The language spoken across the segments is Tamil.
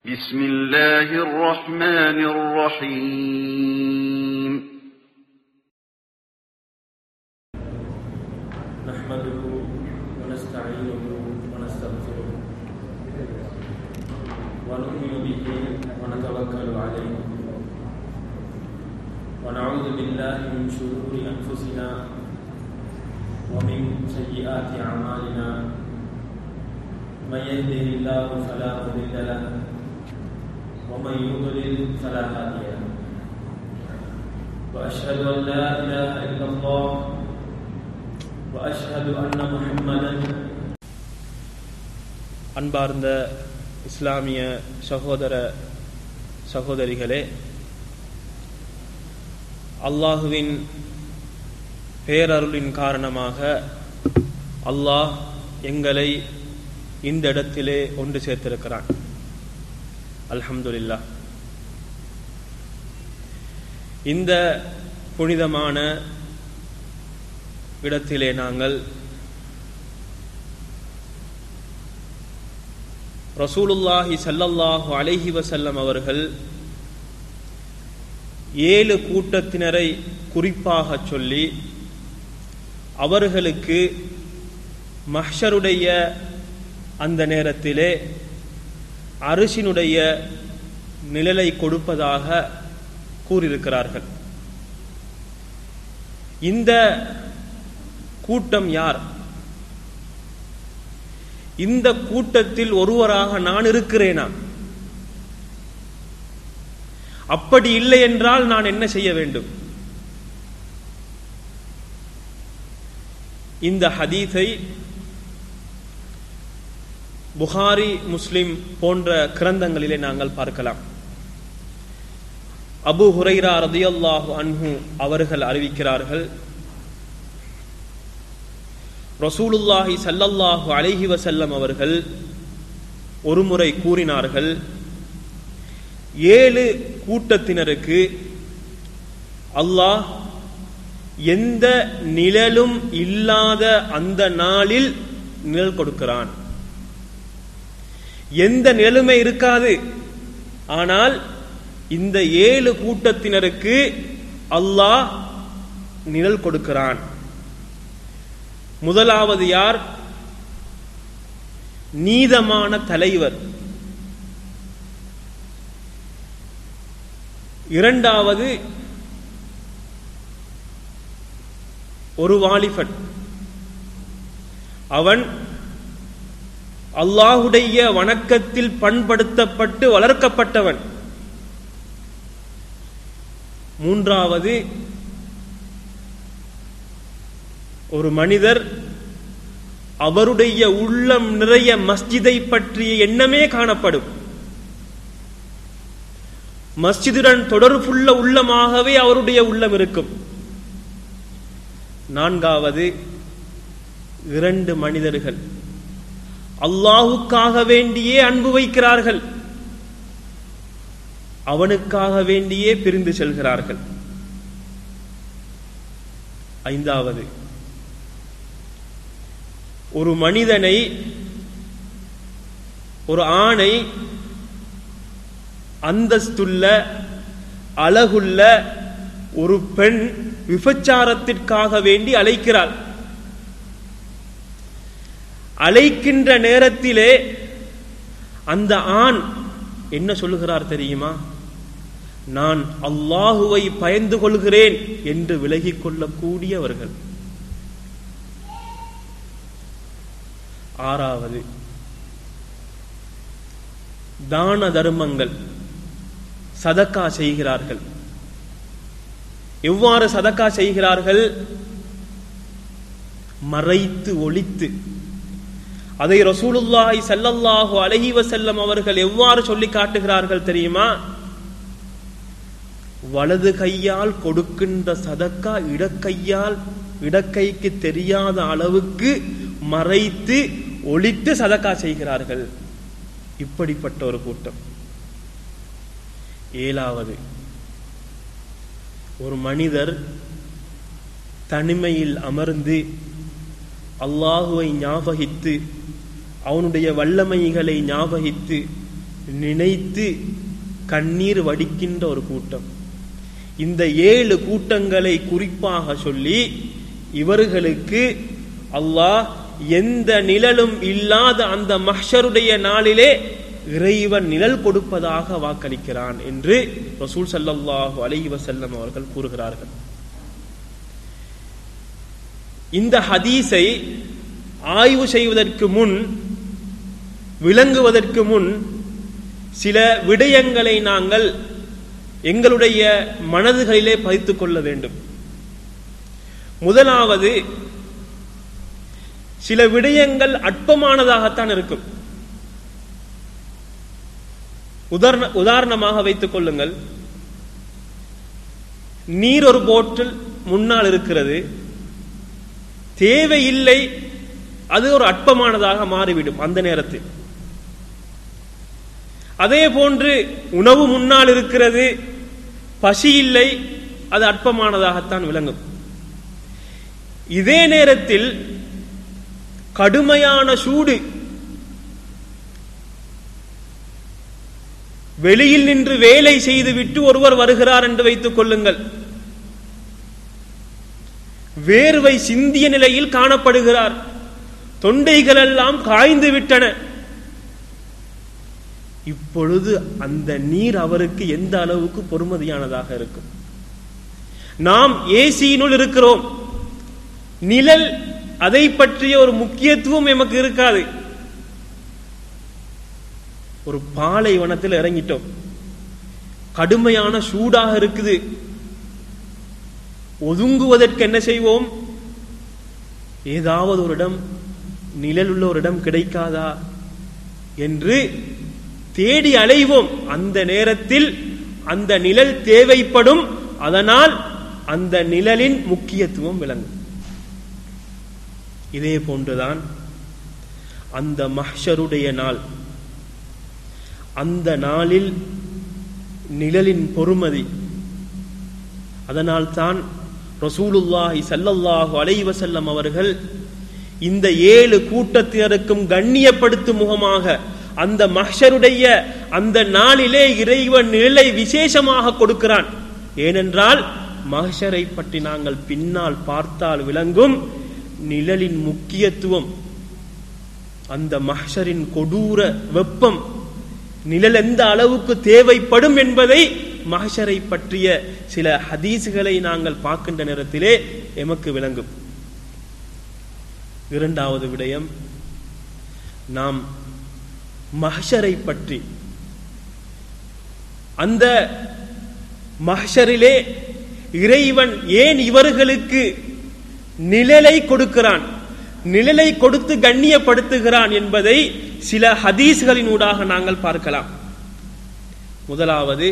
بسم الله الرحمن الرحيم نحمده ونستعينه ونستغفره ونؤمن به ونتوكل عليه ونعوذ بالله من شرور أنفسنا ومن سيئات أعمالنا من يهده الله فلا مضل له ومن يضلل فلا هادي له وأشهد أن لا إله إلا الله وأشهد أن محمدا அன்பார்ந்த இஸ்லாமிய சகோதர சகோதரிகளே அல்லாஹுவின் பேரருளின் காரணமாக அல்லாஹ் எங்களை இந்த இடத்திலே ஒன்று சேர்த்திருக்கிறான் அல்ஹம்துலில்லாஹ் இந்த புனிதமான இடத்திலே நாங்கள் ரசூலுல்லாஹி ஸல்லல்லாஹு அலைஹி வஸல்லம் அவர்கள் ஏழு கூட்டத்தினரை குறிப்பாக சொல்லி அவர்களுக்கு மஹ்ஷருடைய அந்த நேரத்திலே அரிசினுடைய நிழலை கொடுப்பதாக கூறியிருக்கிறார்கள் இந்த கூட்டம் யார் இந்த கூட்டத்தில் ஒருவராக நான் இருக்கிறேனா அப்படி இல்லை என்றால் நான் என்ன செய்ய வேண்டும் இந்த ஹதீஸை புகாரி முஸ்லிம் போன்ற கிரந்தங்களிலே நாங்கள் பார்க்கலாம் அபு ஹுரைரா ரதியல்லாஹு அன்ஹு அவர்கள் அறிவிக்கிறார்கள் ரசூலுல்லாஹி சல்லல்லாஹு அலைஹி வசல்லம் அவர்கள் ஒருமுறை கூறினார்கள் ஏழு கூட்டத்தினருக்கு அல்லாஹ் எந்த நிழலும் இல்லாத அந்த நாளில் நிழல் கொடுக்கிறான் எந்த நிழலுமே இருக்காது ஆனால் இந்த ஏழு கூட்டத்தினருக்கு அல்லாஹ் நிழல் கொடுக்கிறான் முதலாவது யார் நீதமான தலைவர் இரண்டாவது ஒரு வாலிபன் அவன் அல்லாஹுடைய வணக்கத்தில் பண்படுத்தப்பட்டு வளர்க்கப்பட்டவன் மூன்றாவது ஒரு மனிதர் அவருடைய உள்ளம் நிறைய மஸ்ஜிதை பற்றிய எண்ணமே காணப்படும் மஸ்ஜிதுடன் தொடர்புள்ள உள்ளமாகவே அவருடைய உள்ளம் இருக்கும் நான்காவது இரண்டு மனிதர்கள் அல்லாஹுக்காக வேண்டியே அன்பு வைக்கிறார்கள் அவனுக்காக வேண்டியே பிரிந்து செல்கிறார்கள் ஐந்தாவது ஒரு மனிதனை ஒரு ஆணை அந்தஸ்துள்ள அழகுள்ள ஒரு பெண் விபச்சாரத்திற்காக வேண்டி அழைக்கிறாள் அழைக்கின்ற நேரத்திலே அந்த ஆண் என்ன சொல்லுகிறார் தெரியுமா நான் அல்லாஹுவை பயந்து கொள்கிறேன் என்று விலகிக் கொள்ளக்கூடியவர்கள் ஆறாவது தான தர்மங்கள் சதக்கா செய்கிறார்கள் எவ்வாறு சதக்கா செய்கிறார்கள் மறைத்து ஒழித்து அதை ரசூலுல்லாஹி சல்லல்லாஹு அலஹி வசல்லம் அவர்கள் எவ்வாறு சொல்லி காட்டுகிறார்கள் தெரியுமா வலது கையால் கொடுக்கின்ற சதக்கா இடக்கையால் இடக்கைக்கு தெரியாத அளவுக்கு மறைத்து ஒழித்து சதக்கா செய்கிறார்கள் இப்படிப்பட்ட ஒரு கூட்டம் ஏழாவது ஒரு மனிதர் தனிமையில் அமர்ந்து அல்லாஹுவை ஞாபகித்து அவனுடைய வல்லமைகளை ஞாபகித்து நினைத்து கண்ணீர் வடிக்கின்ற ஒரு கூட்டம் இந்த ஏழு கூட்டங்களை குறிப்பாக சொல்லி இவர்களுக்கு அல்லாஹ் எந்த நிழலும் இல்லாத அந்த மஹ்ஷருடைய நாளிலே இறைவன் நிழல் கொடுப்பதாக வாக்களிக்கிறான் என்று ரசூல் ஸல்லல்லாஹு அலைஹி வஸல்லம் அவர்கள் கூறுகிறார்கள் இந்த ஹதீஸை ஆய்வு செய்வதற்கு முன் விளங்குவதற்கு முன் சில விடயங்களை நாங்கள் எங்களுடைய மனதுகளிலே பதித்துக் கொள்ள வேண்டும் முதலாவது சில விடயங்கள் அற்பமானதாகத்தான் இருக்கும் உதாரண உதாரணமாக வைத்துக் கொள்ளுங்கள் நீர் ஒரு போட்டில் முன்னால் இருக்கிறது தேவையில்லை அது ஒரு அற்பமானதாக மாறிவிடும் அந்த நேரத்தில் அதே போன்று உணவு முன்னால் இருக்கிறது பசி இல்லை அது அற்பமானதாகத்தான் விளங்கும் இதே நேரத்தில் கடுமையான சூடு வெளியில் நின்று வேலை செய்துவிட்டு ஒருவர் வருகிறார் என்று வைத்துக் கொள்ளுங்கள் வேர்வை சிந்திய நிலையில் காணப்படுகிறார் தொண்டைகள் எல்லாம் காய்ந்து விட்டன இப்பொழுது அந்த நீர் அவருக்கு எந்த அளவுக்கு பொறுமதியானதாக இருக்கும் நாம் ஏசியினுள் இருக்கிறோம் நிழல் அதை பற்றிய ஒரு முக்கியத்துவம் எமக்கு இருக்காது ஒரு பாலைவனத்தில் இறங்கிட்டோம் கடுமையான சூடாக இருக்குது ஒதுங்குவதற்கு என்ன செய்வோம் ஏதாவது ஒரு இடம் நிழல் உள்ள ஒரு இடம் கிடைக்காதா என்று தேடி அலைவோம் அந்த நேரத்தில் அந்த நிழல் தேவைப்படும் அதனால் அந்த நிழலின் முக்கியத்துவம் விளங்கும் இதே போன்றுதான் அந்த மஹ்ஷருடைய நாள் அந்த நாளில் நிழலின் பொறுமதி அதனால் தான் ரசூலுல்லாஹி சல்லல்லாஹு அலைஹி வஸல்லம் அவர்கள் இந்த ஏழு கூட்டத்தினருக்கும் கண்ணியப்படுத்தும் முகமாக அந்த மஹ்ஷருடைய அந்த நாளிலே இறைவன் நிழலை விசேஷமாக கொடுக்கிறான் ஏனென்றால் மஹ்ஷரை பற்றி நாங்கள் பின்னால் பார்த்தால் விளங்கும் நிழலின் முக்கியத்துவம் அந்த மஹ்ஷரின் கொடூர வெப்பம் நிழல் எந்த அளவுக்கு தேவைப்படும் என்பதை மஹஷரை பற்றிய சில ஹதீசுகளை நாங்கள் பார்க்கின்ற நேரத்திலே எமக்கு விளங்கும் இரண்டாவது விடயம் நாம் மஹஷரை பற்றி அந்த மஹஷரிலே இறைவன் ஏன் இவர்களுக்கு நிழலை கொடுக்கிறான் நிழலை கொடுத்து கண்ணியப்படுத்துகிறான் என்பதை சில ஹதீஸ்களின் ஊடாக நாங்கள் பார்க்கலாம் முதலாவது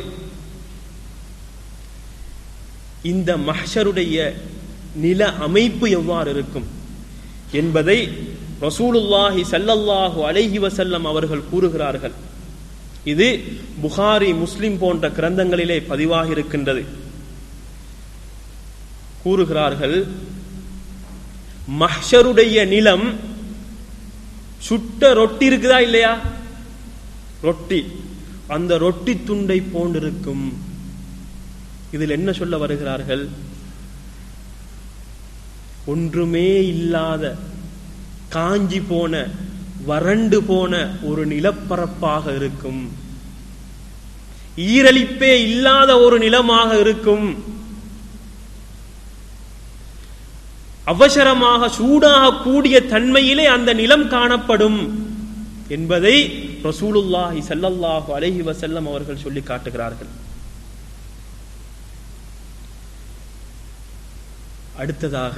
இந்த மஹ்ஷருடைய நில அமைப்பு எவ்வாறு இருக்கும் என்பதை ரசூலுல்லாஹி சல்லல்லாஹு அலைஹி வசல்லம் அவர்கள் கூறுகிறார்கள் இது புகாரி முஸ்லிம் போன்ற கிரந்தங்களிலே பதிவாகி இருக்கின்றது கூறுகிறார்கள் மஹ்ஷருடைய நிலம் சுட்ட ரொட்டி இருக்குதா இல்லையா ரொட்டி அந்த ரொட்டி துண்டை போன்றிருக்கும் இதில் என்ன சொல்ல வருகிறார்கள் ஒன்றுமே இல்லாத காஞ்சி போன வறண்டு போன ஒரு நிலப்பரப்பாக இருக்கும் ஈரலிப்பே இல்லாத ஒரு நிலமாக இருக்கும் அவசரமாக சூடாக கூடிய தன்மையிலே அந்த நிலம் காணப்படும் என்பதை ரசூலுல்லாஹி சல்லல்லாஹு அலைஹி வசல்லம் அவர்கள் சொல்லி காட்டுகிறார்கள் அடுத்ததாக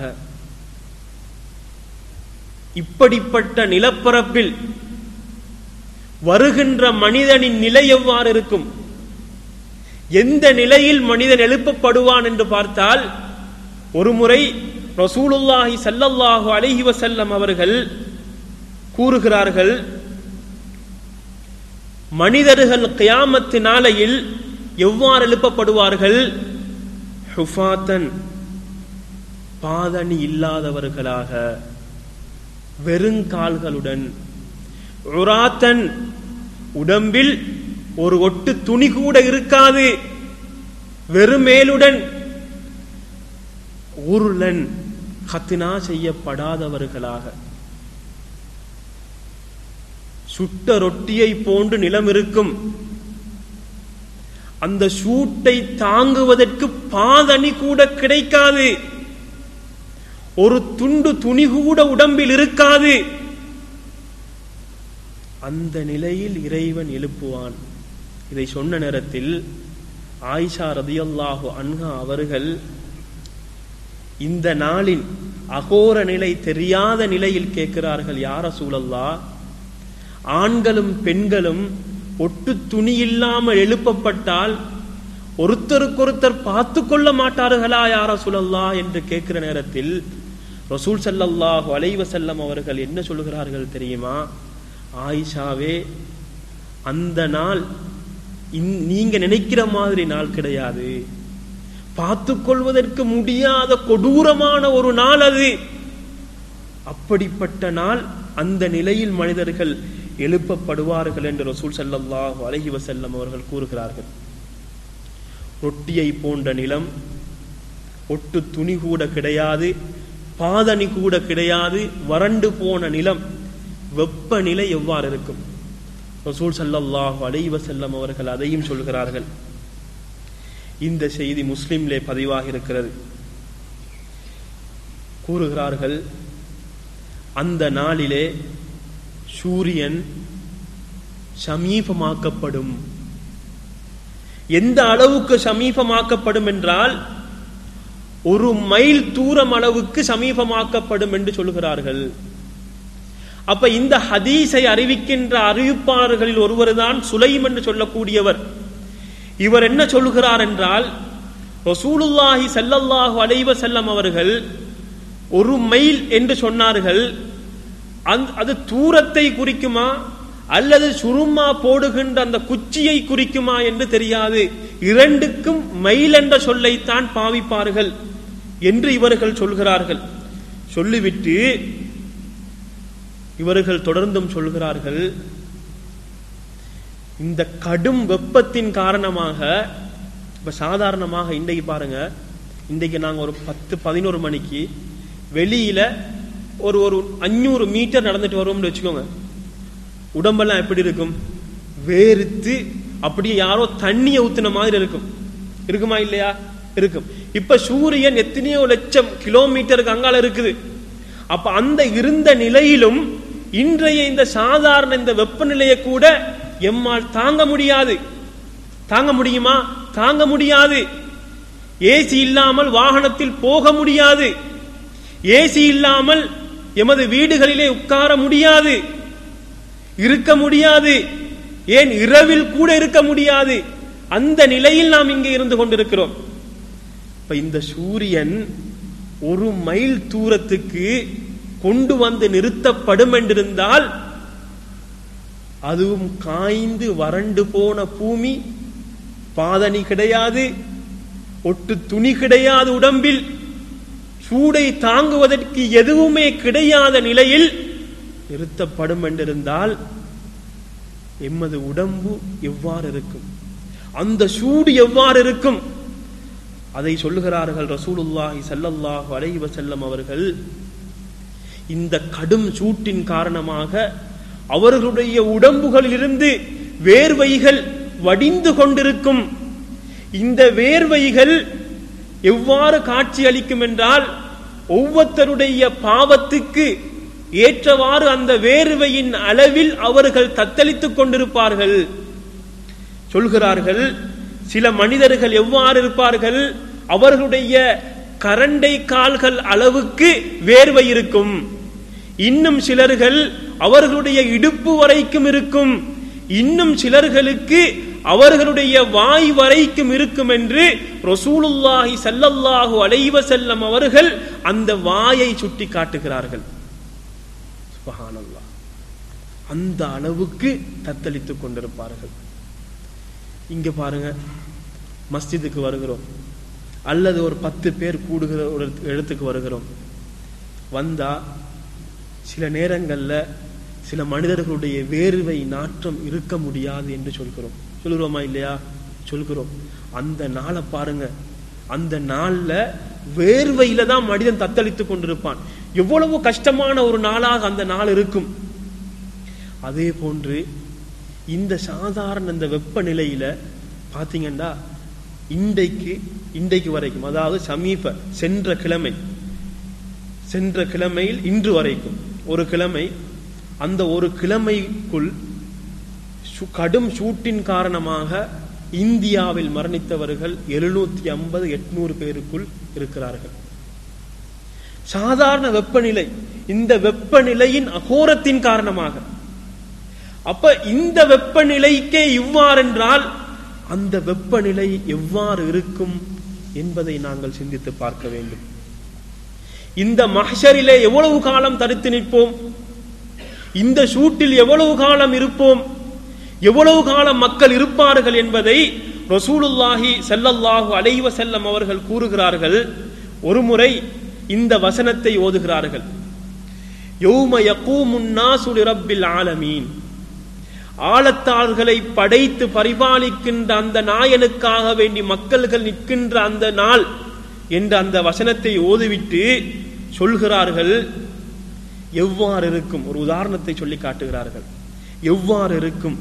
இப்படிப்பட்ட நிலப்பரப்பில் வருகின்ற மனிதனின் நிலை எவ்வாறு இருக்கும் எந்த நிலையில் மனிதன் எழுப்பப்படுவான் என்று பார்த்தால் ஒருமுறை ரசூலுல்லாஹி சல்லல்லாஹு அலைஹி வசல்லம் அவர்கள் கூறுகிறார்கள் மனிதர்கள் கியாமத்து நாளையில் எவ்வாறு எழுப்பப்படுவார்கள் ஹுஃபாத்தன் பாதணி இல்லாதவர்களாக வெறுங்கால்களுடன் உராத்தன் உடம்பில் ஒரு ஒட்டு துணி கூட இருக்காது வெறுமேலுடன் ஊருளன் கத்தினா செய்யப்படாதவர்களாக சுட்ட ரொட்டியை போன்று நிலம் இருக்கும் அந்த சூட்டை தாங்குவதற்கு பாதணி கூட கிடைக்காது ஒரு துண்டு துணி கூட உடம்பில் இருக்காது அந்த நிலையில் இறைவன் எழுப்புவான் இதை சொன்ன நேரத்தில் ஆயிஷா ரதியல்லாஹு அன்ஹா அவர்கள் இந்த நாளின் அகோர நிலை தெரியாத நிலையில் கேட்கிறார்கள் யார சூழல்லா ஆண்களும் பெண்களும் ஒட்டு துணி இல்லாமல் எழுப்பப்பட்டால் ஒருத்தருக்கொருத்தர் பார்த்து கொள்ள மாட்டார்களா யார சுழல்லா என்று கேட்கிற நேரத்தில் ரசூல் சல்லல்லாஹு அலைவ செல்லம் அவர்கள் என்ன சொல்லுகிறார்கள் தெரியுமா ஆயிஷாவே அந்த நாள் நீங்க நினைக்கிற மாதிரி நாள் கிடையாது பார்த்து கொள்வதற்கு முடியாத கொடூரமான ஒரு நாள் அது அப்படிப்பட்ட நாள் அந்த நிலையில் மனிதர்கள் எழுப்பப்படுவார்கள் என்று ரசூல் சல்லல்லாஹு அலஹி வசல்லம் அவர்கள் கூறுகிறார்கள் ரொட்டியை போன்ற நிலம் ஒட்டு துணி கூட கிடையாது பாதணி கூட கிடையாது வறண்டு போன நிலம் வெப்பநிலை எவ்வாறு இருக்கும் ரசூல் சல்லல்லாஹு அலைஹி வஸல்லம் அவர்கள் அதையும் சொல்கிறார்கள் இந்த செய்தி முஸ்லிம்லே பதிவாக இருக்கிறது கூறுகிறார்கள் அந்த நாளிலே சூரியன் சமீபமாக்கப்படும் எந்த அளவுக்கு சமீபமாக்கப்படும் என்றால் ஒரு மைல் தூரம் அளவுக்கு சமீபமாக்கப்படும் என்று சொல்கிறார்கள் அப்ப இந்த ஹதீஸை அறிவிக்கின்ற அறிவிப்பாளர்களில் ஒருவர் தான் சுலைம் என்று சொல்லக்கூடியவர் இவர் என்ன சொல்கிறார் என்றால் ரசூலுல்லாஹி சல்லல்லாஹு அலைவ செல்லம் அவர்கள் ஒரு மைல் என்று சொன்னார்கள் அது தூரத்தை குறிக்குமா அல்லது சுருமா போடுகின்ற அந்த குச்சியை குறிக்குமா என்று தெரியாது இரண்டுக்கும் மைல் என்ற சொல்லைத்தான் பாவிப்பார்கள் என்று இவர்கள் சொல்கிறார்கள் சொல்லிவிட்டு இவர்கள் தொடர்ந்தும் சொல்கிறார்கள் இந்த கடும் வெப்பத்தின் காரணமாக இப்ப சாதாரணமாக இன்றைக்கு பாருங்க இன்றைக்கு நாங்க ஒரு பத்து பதினோரு மணிக்கு வெளியில ஒரு ஒரு அஞ்சூறு மீட்டர் நடந்துட்டு வருவோம்னு வச்சுக்கோங்க உடம்பெல்லாம் எப்படி இருக்கும் வேர்த்து அப்படியே யாரோ தண்ணிய ஊத்துன மாதிரி இருக்கும் இருக்குமா இல்லையா இருக்கும் இப்ப சூரியன் எத்தனையோ லட்சம் கிலோமீட்டருக்கு அங்கால இருக்குது அப்ப அந்த இருந்த நிலையிலும் இன்றைய இந்த சாதாரண இந்த வெப்பநிலையை கூட எம்மால் தாங்க முடியாது தாங்க முடியுமா தாங்க முடியாது ஏசி இல்லாமல் வாகனத்தில் போக முடியாது ஏசி இல்லாமல் எமது வீடுகளிலே உட்கார முடியாது இருக்க முடியாது ஏன் இரவில் கூட இருக்க முடியாது அந்த நிலையில் நாம் இங்கே இருந்து கொண்டிருக்கிறோம் இப்ப இந்த சூரியன் ஒரு மைல் தூரத்துக்கு கொண்டு வந்து நிறுத்தப்படும் என்றிருந்தால் அதுவும் காய்ந்து வறண்டு போன பூமி பாதணி கிடையாது ஒட்டு துணி கிடையாது உடம்பில் சூடை தாங்குவதற்கு எதுவுமே கிடையாத நிலையில் நிறுத்தப்படும் என்றிருந்தால் எம்மது உடம்பு எவ்வாறு இருக்கும் அந்த சூடு எவ்வாறு இருக்கும் அதை சொல்லுகிறார்கள் ரசூலுல்லாஹி சல்லல்லாஹு அலைஹி வஸல்லம் அவர்கள் இந்த கடும் சூட்டின் காரணமாக அவர்களுடைய உடம்புகளிலிருந்து வேர்வைகள் வடிந்து கொண்டிருக்கும் இந்த வேர்வைகள் எவ்வாறு காட்சி அளிக்கும் என்றால் ஒவ்வொருத்தருடைய பாவத்துக்கு ஏற்றவாறு அந்த வேர்வையின் அளவில் அவர்கள் தத்தளித்துக் கொண்டிருப்பார்கள் சொல்கிறார்கள் சில மனிதர்கள் எவ்வாறு இருப்பார்கள் அவர்களுடைய கரண்டை கால்கள் அளவுக்கு வேர்வை இருக்கும் இன்னும் சிலர்கள் அவர்களுடைய இடுப்பு வரைக்கும் இருக்கும் இன்னும் சிலர்களுக்கு அவர்களுடைய வாய் வரைக்கும் இருக்கும் என்று ரசூலுல்லாஹி சல்லல்லாஹு அலைவ செல்லம் அவர்கள் அந்த வாயை சுட்டி காட்டுகிறார்கள் சுபஹானல்லாஹ் அந்த அளவுக்கு தத்தளித்துக் கொண்டிருப்பார்கள் இங்க பாருங்க மஸ்ஜிதுக்கு வருகிறோம் அல்லது ஒரு பத்து பேர் கூடுகிற ஒரு இடத்துக்கு வருகிறோம் வந்தா சில நேரங்கள்ல சில மனிதர்களுடைய வேர்வை நாற்றம் இருக்க முடியாது என்று சொல்கிறோம் சொல்கிறோமா இல்லையா சொல்கிறோம் அந்த நாளை பாருங்க அந்த நாள்ல வேர்வையில தான் மனிதன் தத்தளித்துக் கொண்டிருப்பான் எவ்வளவு கஷ்டமான ஒரு நாளாக அந்த நாள் இருக்கும் அதே போன்று இந்த சாதாரண இந்த வெப்பநிலையில பாத்தீங்கன்னா இன்றைக்கு இன்றைக்கு வரைக்கும் அதாவது சமீப சென்ற கிழமை சென்ற கிழமையில் இன்று வரைக்கும் ஒரு கிழமை அந்த ஒரு கிழமைக்குள் சு- கடும் சூட்டின் காரணமாக இந்தியாவில் மரணித்தவர்கள் எழுநூத்தி ஐம்பது எட்நூறு பேருக்குள் இருக்கிறார்கள் சாதாரண வெப்பநிலை இந்த வெப்பநிலையின் அகோரத்தின் காரணமாக அப்ப இந்த வெப்பநிலைக்கே இவ்வாறென்றால் அந்த வெப்பநிலை எவ்வாறு இருக்கும் என்பதை நாங்கள் சிந்தித்து பார்க்க வேண்டும் இந்த மஹ்ஷரிலே எவ்வளவு காலம் தடுத்து நிற்போம் இந்த சூட்டில் எவ்வளவு காலம் இருப்போம் எவ்வளவு காலம் மக்கள் இருப்பார்கள் என்பதை ரசூலுல்லாஹி ஸல்லல்லாஹு அலைஹி வஸல்லம் அவர்கள் கூறுகிறார்கள் ஒருமுறை இந்த வசனத்தை ஓதுகிறார்கள் யௌம யகூமுன் நாசு லிரப்பில் ஆலமீன் ஆழத்தாள்களை படைத்து பரிபாலிக்கின்ற அந்த நாயனுக்காக வேண்டி மக்கள்கள் நிற்கின்ற அந்த நாள் என்ற அந்த வசனத்தை ஓதுவிட்டு சொல்கிறார்கள் எவ்வாறு இருக்கும் ஒரு உதாரணத்தை சொல்லி காட்டுகிறார்கள் எவ்வாறு இருக்கும்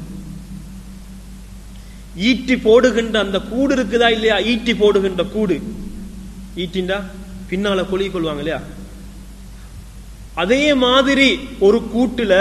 ஈட்டி போடுகின்ற அந்த கூடு இருக்குதா இல்லையா ஈட்டி போடுகின்ற கூடு ஈட்டிண்டா பின்னால கொலி கொள்வாங்க இல்லையா அதே மாதிரி ஒரு கூட்டுல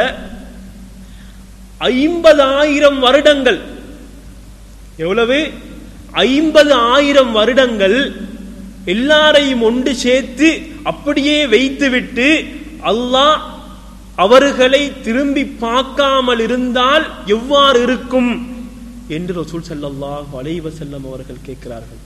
ஐம்பதாயிரம் வருடங்கள் எவ்வளவு ஐம்பது ஆயிரம் வருடங்கள் எல்லாரையும் ஒன்று சேர்த்து அப்படியே வைத்துவிட்டு அல்லாஹ் அவர்களை திரும்பி பார்க்காமல் இருந்தால் எவ்வாறு இருக்கும் என்று ரசூல் ஸல்லல்லாஹு அலைஹி வஸல்லம் அவர்கள் கேட்கிறார்கள்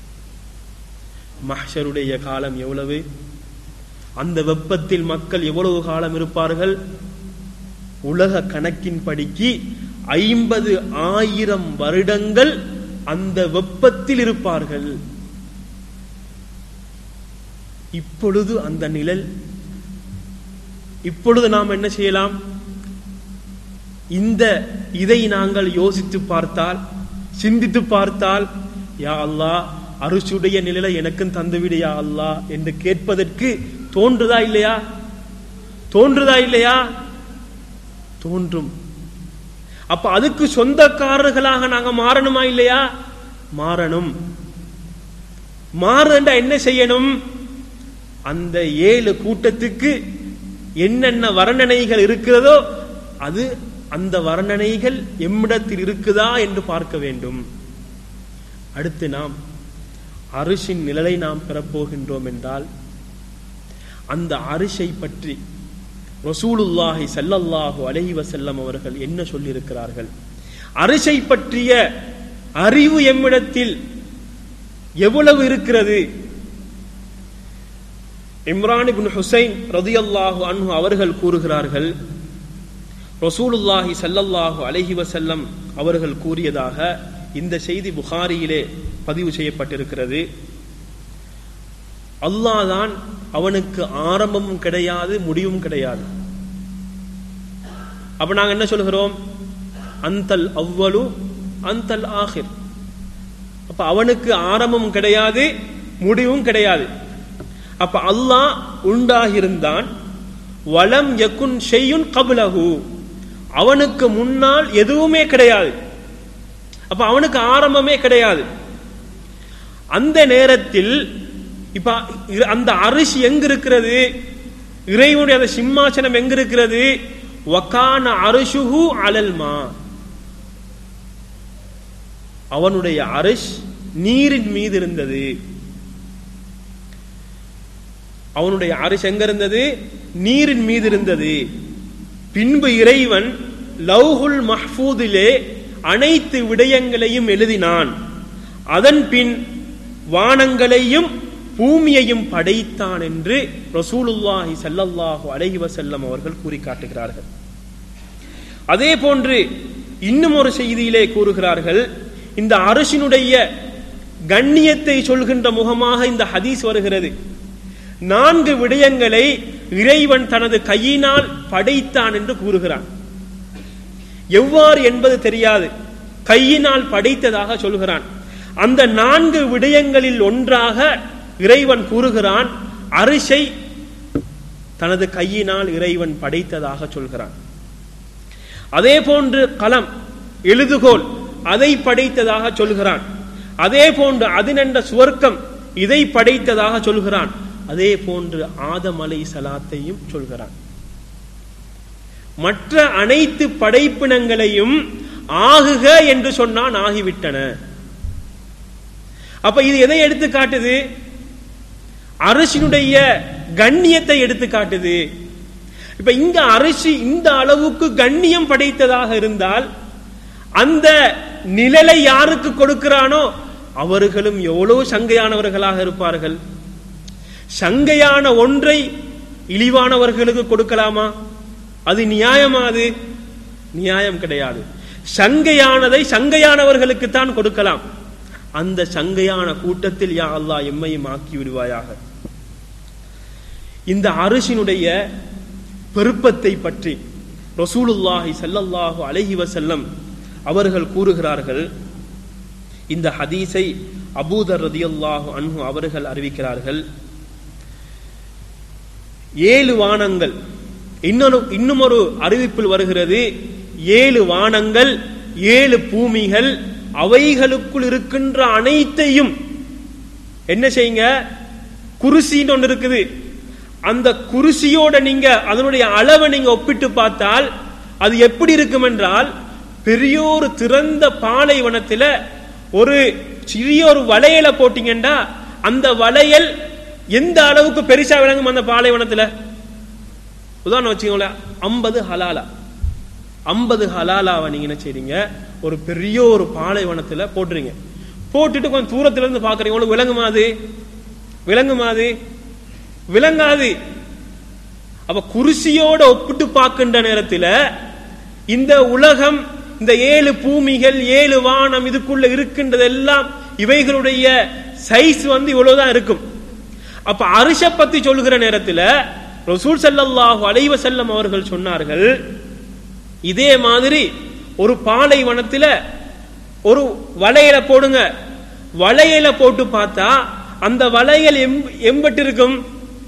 மஹ்ஷருடைய காலம் எவ்வளவு அந்த வெப்பத்தில் மக்கள் எவ்வளவு காலம் இருப்பார்கள் உலக கணக்கின் படிக்கு ஐம்பது ஆயிரம் வருடங்கள் அந்த வெப்பத்தில் இருப்பார்கள் இப்பொழுது அந்த நிழல் இப்பொழுது நாம் என்ன செய்யலாம் இந்த இதை நாங்கள் யோசித்து பார்த்தால் சிந்தித்து பார்த்தால் யா அல்லாஹ் அரிசுடைய நிழலை எனக்கும் தந்துவிடு யா அல்லாஹ் என்று கேட்பதற்கு தோன்றுதா இல்லையா தோன்றுதா இல்லையா தோன்றும் அப்ப அதுக்கு சொந்தக்காரர்களாக நாங்க மாறணுமா இல்லையா மாறணும் மாறண்டா என்ன செய்யணும் அந்த ஏழு கூட்டத்துக்கு என்னென்ன வர்ணனைகள் இருக்கிறதோ அது அந்த வர்ணனைகள் எம்மிடத்தில் இருக்குதா என்று பார்க்க வேண்டும் அடுத்து நாம் அரிசின் நிழலை நாம் பெறப்போகின்றோம் என்றால் அந்த அரிசை பற்றி ரசூலுல்லாஹி ஸல்லல்லாஹு அலைஹி வஸல்லம் அவர்கள் என்ன சொல்லியிருக்கிறார்கள் அரிசை பற்றிய அறிவு எம்மிடத்தில் எவ்வளவு இருக்கிறது இம்ரான் இப்னு ஹுசைன் ரதியல்லாஹு அன்ஹு அவர்கள் கூறுகிறார்கள் ரசூலுல்லாஹி ஸல்லல்லாஹு அலைஹி வஸல்லம் அவர்கள் கூறியதாக இந்த செய்தி புகாரியிலே பதிவு செய்யப்பட்டிருக்கிறது அல்லாஹ் தான் அவனுக்கு ஆரம்பமும் கிடையாது முடிவும் கிடையாது அப்ப நாங்க என்ன சொல்கிறோம் அந்தல் அவ்வளு அந்தல் ஆஹிர் அப்ப அவனுக்கு ஆரம்பமும் கிடையாது முடிவும் கிடையாது அப்ப அல்லாஹ் உண்டாகியிருந்தான் வலம் யகுன் ஷெய்யுன் கபுலஹு அவனுக்கு முன்னால் எதுவுமே கிடையாது அப்ப அவனுக்கு ஆரம்பமே கிடையாது அந்த நேரத்தில் இப்ப இ- அந்த அரிசி எங்க இருக்கிறது இறைவனுடைய அந்த சிம்மாசனம் எங்க இருக்கிறது வக்கான அரிசுஹு அலல்மா அவனுடைய அரிஷ் நீரின் மீது இருந்தது அவனுடைய அரிஷ் எங்க இருந்தது நீரின் மீது இருந்தது பின்பு இறைவன் லவ்ஹுல் மஹ்பூதிலே அனைத்து விடயங்களையும் எழுதினான் அதன் பின் வானங்களையும் பூமியையும் படைத்தான் என்று ரசூலுல்லாஹி ஸல்லல்லாஹு அலைஹி வஸல்லம் அவர்கள் கூறி காட்டுகிறார்கள் அதே போன்று இன்னும் ஒரு செய்தியிலே கூறுகிறார்கள் இந்த அரசினுடைய கண்ணியத்தை சொல்கின்ற முகமாக இந்த ஹதீஸ் வருகிறது நான்கு விடயங்களை இறைவன் தனது கையினால் படைத்தான் என்று கூறுகிறான் எவ்வாறு என்பது தெரியாது கையினால் படைத்ததாக சொல்கிறான் அந்த நான்கு விடயங்களில் ஒன்றாக இறைவன் கூறுகிறான் அரிசை தனது கையினால் இறைவன் படைத்ததாக சொல்கிறான் அதே போன்று களம் எழுதுகோல் அதை படைத்ததாக சொல்கிறான் அதே போன்று அதினென்ற சுவர்க்கம் இதை படைத்ததாக சொல்கிறான் அதே போன்று ஆதம் அலை சலாத்தையும் சொல்கிறான் மற்ற அனைத்து படைப்பினங்களையும் ஆகுக என்று சொன்னான் ஆகிவிட்டன அப்ப இது எதை எடுத்து காட்டுது அரசினுடைய கண்ணியத்தை எடுத்து காட்டுது இப்ப இங்க அரசு இந்த அளவுக்கு கண்ணியம் படைத்ததாக இருந்தால் அந்த நிழலை யாருக்கு கொடுக்கிறானோ அவர்களும் எவ்வளவு சங்கையானவர்களாக இருப்பார்கள் சங்கையான ஒன்றை இழிவானவர்களுக்கு கொடுக்கலாமா அது நியாயமா அது நியாயம் கிடையாது சங்கையானதை சங்கையானவர்களுக்கு தான் கொடுக்கலாம் அந்த சங்கையான கூட்டத்தில் யா அல்லாஹ் எம்மையும் ஆக்கி விடுவாயாக இந்த அரசினுடைய பெருப்பத்தை பற்றி ரசூலுல்லாஹி ஸல்லல்லாஹு அலைஹி வஸல்லம் அவர்கள் கூறுகிறார்கள் இந்த ஹதீஸை அபூதர் ரதியல்லாஹு அன்ஹு அவர்கள் அறிவிக்கிறார்கள் ஏழு வானங்கள் இன்னொரு இன்னும் ஒரு அறிவிப்பில் வருகிறது ஏழு வானங்கள் ஏழு பூமிகள் அவைகளுக்குள் இருக்கின்ற அனைத்தையும் என்ன செய்யுங்க குருசின்னு ஒன்று இருக்குது அந்த குருசியோட நீங்க அதனுடைய அளவை நீங்க ஒப்பிட்டு பார்த்தால் அது எப்படி இருக்கும் என்றால் பெரிய ஒரு திறந்த பாலைவனத்துல ஒரு சிறிய ஒரு வளையலை போட்டீங்கன்னா அந்த வளையல் எந்த அளவுக்கு பெருசா விளங்கும் அந்த பாலைவனத்துல உதாரணம் வச்சுக்கோங்களேன் ஐம்பது ஹலாலா ஐம்பது ஹலாலாவை நீங்க என்ன செய்றீங்க ஒரு பெரிய ஒரு பாலைவனத்துல போட்டுறீங்க போட்டுட்டு கொஞ்சம் தூரத்துல இருந்து பாக்குறீங்க உங்களுக்கு விளங்குமா அது விளங்குமா அது விளங்காது அப்ப குருசியோட ஒப்பிட்டு பார்க்கின்ற நேரத்தில் இந்த உலகம் இந்த ஏழு பூமிகள் ஏழு வானம் இதுக்குள்ள இருக்கின்றதெல்லாம் இவைகளுடைய சைஸ் வந்து இவ்வளவுதான் இருக்கும் அப்ப அரிச பத்தி சொல்லுகிற நேரத்தில் ரசூல் ஸல்லல்லாஹு அலைஹி வஸல்லம் அவர்கள் சொன்னார்கள் இதே மாதிரி ஒரு பாலைவனத்துல ஒரு வளையல போடுங்க வளையல போட்டு பார்த்தா அந்த வளையல் எம்- எம்பட்டு இருக்கும்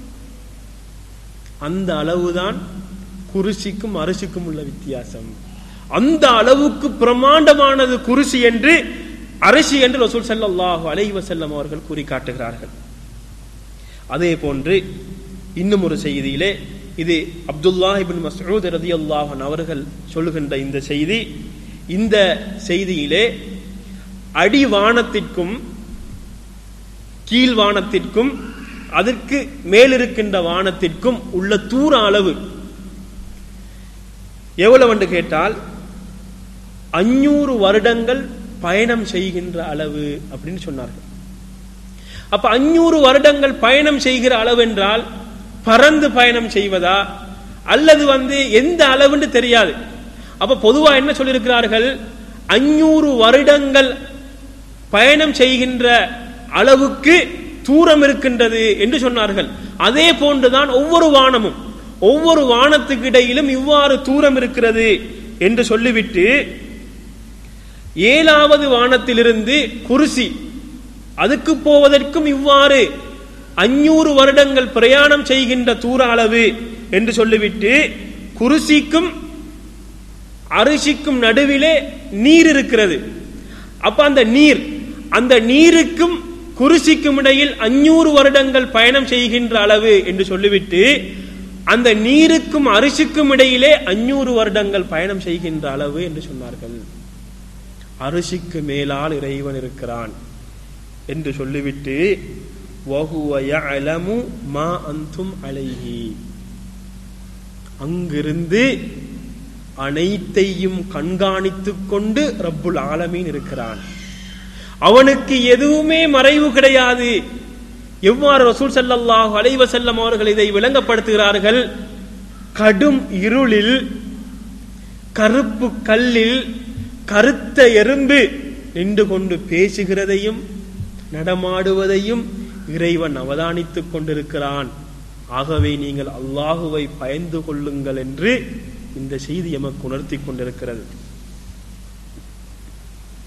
அந்த அளவுதான் குருசிக்கும் அரிசிக்கும் உள்ள வித்தியாசம் அந்த அளவுக்கு பிரமாண்டமானது குருசி என்று அரிசி என்று ரசூல் ஸல்லல்லாஹு அலைஹி வஸல்லம் அவர்கள் கூறி காட்டுகிறார்கள் அதே போன்று இன்னும் ஒரு செய்தியிலே இது அப்துல்லா இபின் மஸ்ஊத் ரதியல்லாஹு அன்ஹு அவர்கள் சொல்லுகின்ற இந்த செய்தி இந்த செய்தியிலே அடிவானத்திற்கும் கீழ் வானத்திற்கும் அதற்கு மேலிருக்கின்ற வானத்திற்கும் உள்ள தூர அளவு எவ்வளவு என்று கேட்டால் அஞ்சூறு வருடங்கள் பயணம் செய்கின்ற அளவு அப்படின்னு சொன்னார்கள் அப்ப அஞ்சூறு வருடங்கள் பயணம் செய்கிற அளவு என்றால் பறந்து பயணம் செய்வதா அல்லது வந்து எந்த அளவுன்னு தெரியாது அப்ப பொதுவா என்ன சொல்லியிருக்கிறார்கள் அஞ்சூறு வருடங்கள் பயணம் செய்கின்ற அளவுக்கு தூரம் இருக்கின்றது என்று சொன்னார்கள் அதே போன்றுதான் ஒவ்வொரு வானமும் ஒவ்வொரு வானத்துக்கு இடையிலும் இவ்வாறு தூரம் இருக்கிறது என்று சொல்லிவிட்டு ஏழாவது வானத்திலிருந்து குருசி அதுக்கு போவதற்கும் இவ்வாறு அஞ்சூறு வருடங்கள் பிரயாணம் செய்கின்ற தூர அளவு என்று சொல்லிவிட்டு குருசிக்கும் அரிசிக்கும் நடுவிலே நீர் இருக்கிறது அப்ப அந்த நீர் அந்த நீருக்கும் குருசிக்கும் இடையில் அஞ்சூறு வருடங்கள் பயணம் செய்கின்ற அளவு என்று சொல்லிவிட்டு அந்த நீருக்கும் அரிசிக்கும் இடையிலே அஞ்சூறு வருடங்கள் பயணம் செய்கின்ற அளவு என்று சொன்னார்கள் அரிசிக்கு மேலால் இறைவன் இருக்கிறான் என்று சொல்லிவிட்டு வஹுவ யஅலமு மா அன்தும் அலைஹி அங்கிருந்து அனைத்தையும் கண்காணித்துக் கொண்டு ரப்புல் ஆலமீன் இருக்கிறான் அவனுக்கு எதுவுமே மறைவு கிடையாது எவ்வாறு ரசூல் ஸல்லல்லாஹு அலைஹி வஸல்லம் அவர்கள் இதை விளங்கப்படுத்துகிறார்கள் கடும் இருளில் கருப்பு கல்லில் கருத்த எறும்பு நின்று கொண்டு பேசுகிறதையும் நடமாடுவதையும் இறைவன் அவதானித்துக் கொண்டிருக்கிறான் ஆகவே நீங்கள் அல்லாஹுவை பயந்து கொள்ளுங்கள் என்று இந்த செய்தி எமக்கு உணர்த்தி கொண்டிருக்கிறது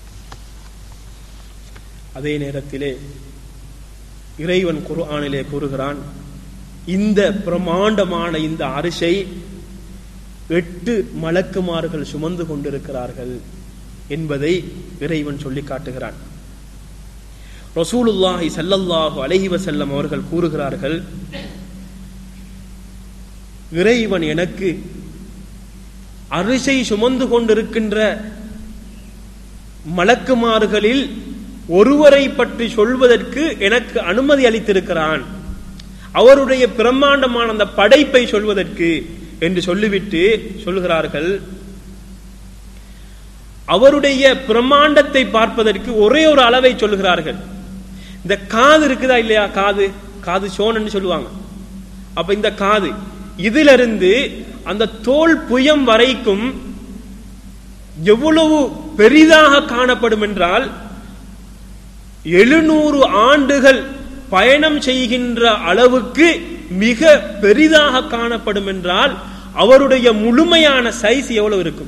அதே நேரத்திலே இறைவன் குர்ஆனிலே கூறுகிறான் இந்த பிரமாண்டமான இந்த அரிசை எட்டு மலக்குமார்கள் சுமந்து கொண்டிருக்கிறார்கள் என்பதை இறைவன் சொல்லி காட்டுகிறான் ரசூலுல்லாஹி ஸல்லல்லாஹு அலைஹி வஸல்லம் அவர்கள் கூறுகிறார்கள் இறைவன் எனக்கு அரிசை சுமந்து கொண்டிருக்கின்ற மலக்குமார்களில் ஒருவரை பற்றி சொல்வதற்கு எனக்கு அனுமதி அளித்திருக்கிறான் அவருடைய பிரம்மாண்டமான அந்த படைப்பை சொல்வதற்கு என்று சொல்லிவிட்டு சொல்லுகிறார்கள் அவருடைய பிரம்மாண்டத்தை பார்ப்பதற்கு ஒரே ஒரு அளவை சொல்லுகிறார்கள் இந்த காது இருக்குதா இல்லையா காது காது சோனன்னு சொல்லுவாங்க அப்ப இந்த காது இதிலிருந்து அந்த தோல் புயம் வரைக்கும் எவ்வளவு பெரிதாக காணப்படும் என்றால் எழுநூறு ஆண்டுகள் பயணம் செய்கின்ற அளவுக்கு மிக பெரிதாக காணப்படும் என்றால் அவருடைய முழுமையான சைஸ் எவ்வளவு இருக்கும்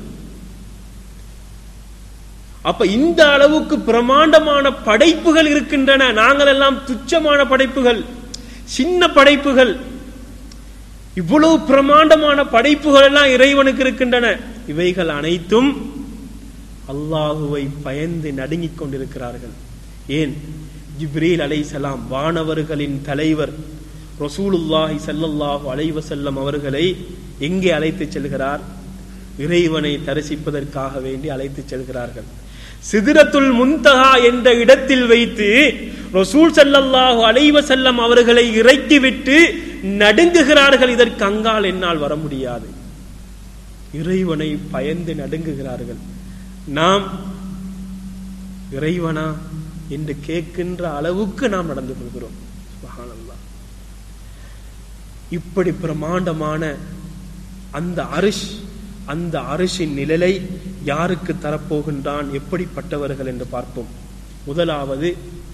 அப்ப இந்த அளவுக்கு பிரமாண்டமான படைப்புகள் இருக்கின்றன நாங்கள் எல்லாம் துச்சமான படைப்புகள் சின்ன படைப்புகள் இவ்வளவு பிரமாண்டமான படைப்புகள் எல்லாம் இறைவனுக்கு இருக்கின்றன இவைகள் அனைத்தும் அல்லாஹுவை பயந்து நடுங்கிக் கொண்டிருக்கிறார்கள் ஏன் ஜிப்ரீல் அலைசலாம் வானவர்களின் தலைவர் ரசூலுல்லாஹி ஸல்லல்லாஹு அலைஹி வஸல்லம் அவர்களை எங்கே அழைத்துச் செல்கிறார் இறைவனை தரிசிப்பதற்காக வேண்டி அழைத்துச் செல்கிறார்கள் சிதிரத்துல் முன்தஹா என்ற இடத்தில் வைத்து ரசூல் ஸல்லல்லாஹு அலைஹி வஸல்லம் அவர்களை இறக்கிவிட்டு நடுங்குகிறார்கள் இதற்கு அங்கால் என்னால் வர முடியாது இறைவனை பயந்து நடுங்குகிறார்கள் நாம் இறைவனா என்று கேட்கின்ற அளவுக்கு நாம் நடந்து கொள்கிறோம் சுபஹானல்லாஹ் இப்படி பிரமாண்டமான அந்த அரிஷ் அந்த அரிசின் நிழலை யாருக்கு தரப்போகின்றான் எப்படிப்பட்டவர்கள் என்று பார்ப்போம் முதலாவது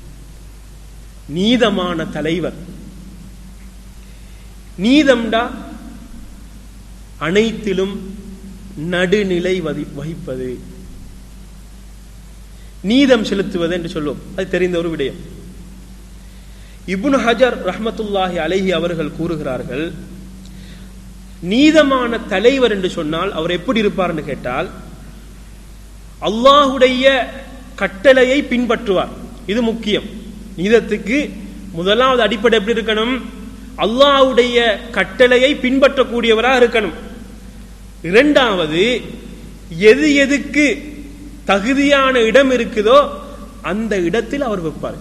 நீதமான தலைவர் நீதம்டா அனைத்திலும் நடுநிலை வதி- வகிப்பது நீதம் செலுத்துவது என்று சொல்லுவோம் அது தெரிந்த ஒரு விடயம் இப்னு ஹஜர் ரஹ்மத்துல்லாஹி அலைஹி அவர்கள் கூறுகிறார்கள் நீதமான தலைவர் என்று சொன்னால் அவர் எப்படி இருப்பார்னு கேட்டால் அல்லாஹுடைய கட்டளையை பின்பற்றுவார் இது முக்கியம் நீதத்துக்கு முதலாவது அடிப்படை எப்படி இருக்கணும் அல்லாஹ்வுடைய கட்டளையை பின்பற்றக்கூடியவராக இருக்கணும் இரண்டாவது எது எதுக்கு தகுதியான இடம் இருக்குதோ அந்த இடத்தில் அவர் வைப்பார்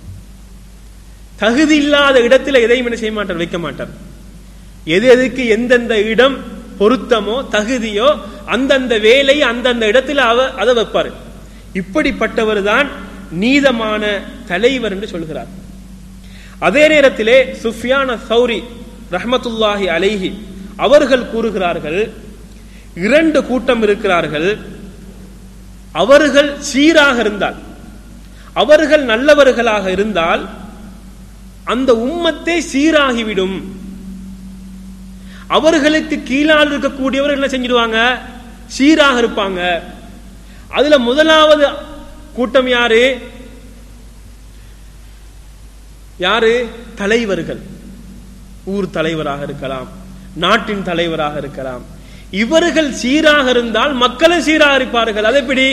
தகுதி இல்லாத இடத்துல எதையும் என்ன செய்ய மாட்டார் வைக்க மாட்டார் எது எதுக்கு எந்தெந்த இடம் பொருத்தமோ தகுதியோ அந்தந்த வேலை அந்தந்த இடத்துல அவ அதை வைப்பார் இப்படிப்பட்டவர் தான் நீதமான தலைவர் என்று சொல்கிறார் அதே நேரத்திலே சுஃபியான சௌரி ரஹ்மத்துல்லாஹி அலைஹி அவர்கள் கூறுகிறார்கள் இரண்டு கூட்டம் இருக்கிறார்கள் அவர்கள் சீராக இருந்தால் அவர்கள் நல்லவர்களாக இருந்தால் அந்த உம்மத்தை சீராகிவிடும் அவர்களுக்கு கீழால் இருக்கக்கூடியவர் என்ன செஞ்சிடுவாங்க சீராக இருப்பாங்க அதுல முதலாவது கூட்டம் யாரு யாரு தலைவர்கள் ஊர் தலைவராக இருக்கலாம் நாட்டின் தலைவராக இருக்கலாம் இவர்கள் சீராக இருந்தால் மக்களும் சீராக இருப்பார்கள் அது எப்படி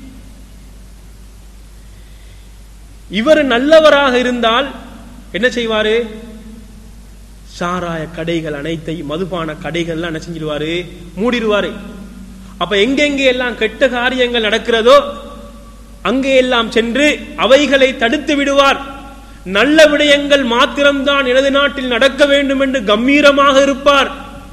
இவர் நல்லவராக இருந்தால் என்ன செய்வாரு சாராய கடைகள் அனைத்தையும் மதுபான கடைகள் என்ன செஞ்சிடுவாரு மூடிடுவாரு அப்ப எங்கெங்கே எல்லாம் கெட்ட காரியங்கள் நடக்கிறதோ அங்கே எல்லாம் சென்று அவைகளை தடுத்து விடுவார் நல்ல விடயங்கள் மாத்திரம்தான் எனது நாட்டில் நடக்க வேண்டும் என்று கம்பீரமாக இருப்பார்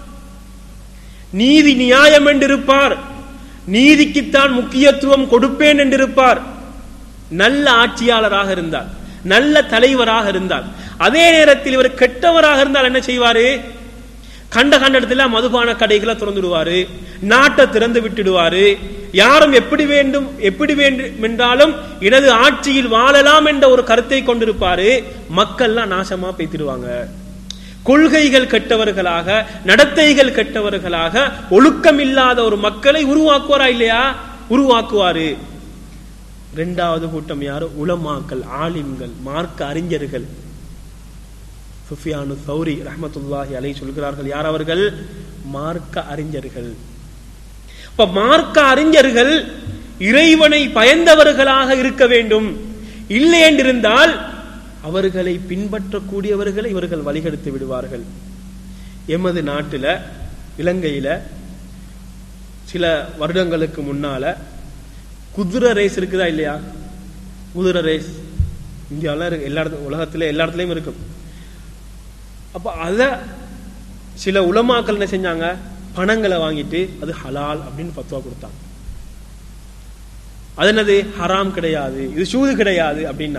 நீதி நியாயம் என்றிருப்பார் நீதிக்குத்தான் முக்கியத்துவம் கொடுப்பேன் என்றிருப்பார் நல்ல ஆட்சியாளராக இருந்தார் நல்ல தலைவராக இருந்தார் அதே நேரத்தில் இவர் கெட்டவராக இருந்தால் என்ன செய்வாரு கண்ட கண்ட இடத்துல மதுபான கடைகளை திறந்துடுவாரு நாட்டை திறந்து விட்டுடுவாரு யாரும் எப்படி வேண்டும் எப்படி வேண்டும் என்றாலும் எனது ஆட்சியில் வாழலாம் என்ற ஒரு கருத்தை கொண்டிருப்பாரு மக்கள்லாம் நாசமா பேத்திடுவாங்க கொள்கைகள் கெட்டவர்களாக நடத்தைகள் கெட்டவர்களாக ஒழுக்கம் இல்லாத ஒரு மக்களை உருவாக்குவாரா இல்லையா உருவாக்குவாரு இரண்டாவது கூட்டம் யாரு உலமாக்கள் ஆலிம்கள் மார்க்க அறிஞர்கள் சுஃபியானு சௌரி ரஹமத்துல்லாஹி அலை சொல்கிறார்கள் யார் அவர்கள் மார்க்க அறிஞர்கள் இப்ப மார்க்க அறிஞர்கள் இறைவனை பயந்தவர்களாக இருக்க வேண்டும் இல்லை என்றிருந்தால் அவர்களை பின்பற்றக்கூடியவர்களை இவர்கள் வழிகெடுத்து விடுவார்கள் எமது நாட்டில் இலங்கையில சில வருடங்களுக்கு முன்னால குதிரை ரேஸ் இருக்குதா இல்லையா குதிரை ரேஸ் இந்தியாவில் இருக்கு எல்லா இடத்து உலகத்துல எல்லா இடத்துலயும் இருக்கும் அப்ப அத சில உலமாக்கள் என்ன செஞ்சாங்க பணங்களை வாங்கிட்டு அது ஹலால் அப்படின்னு பத்துவா கொடுத்தாங்க அது என்னது ஹராம் கிடையாது இது சூது கிடையாது அப்படின்னா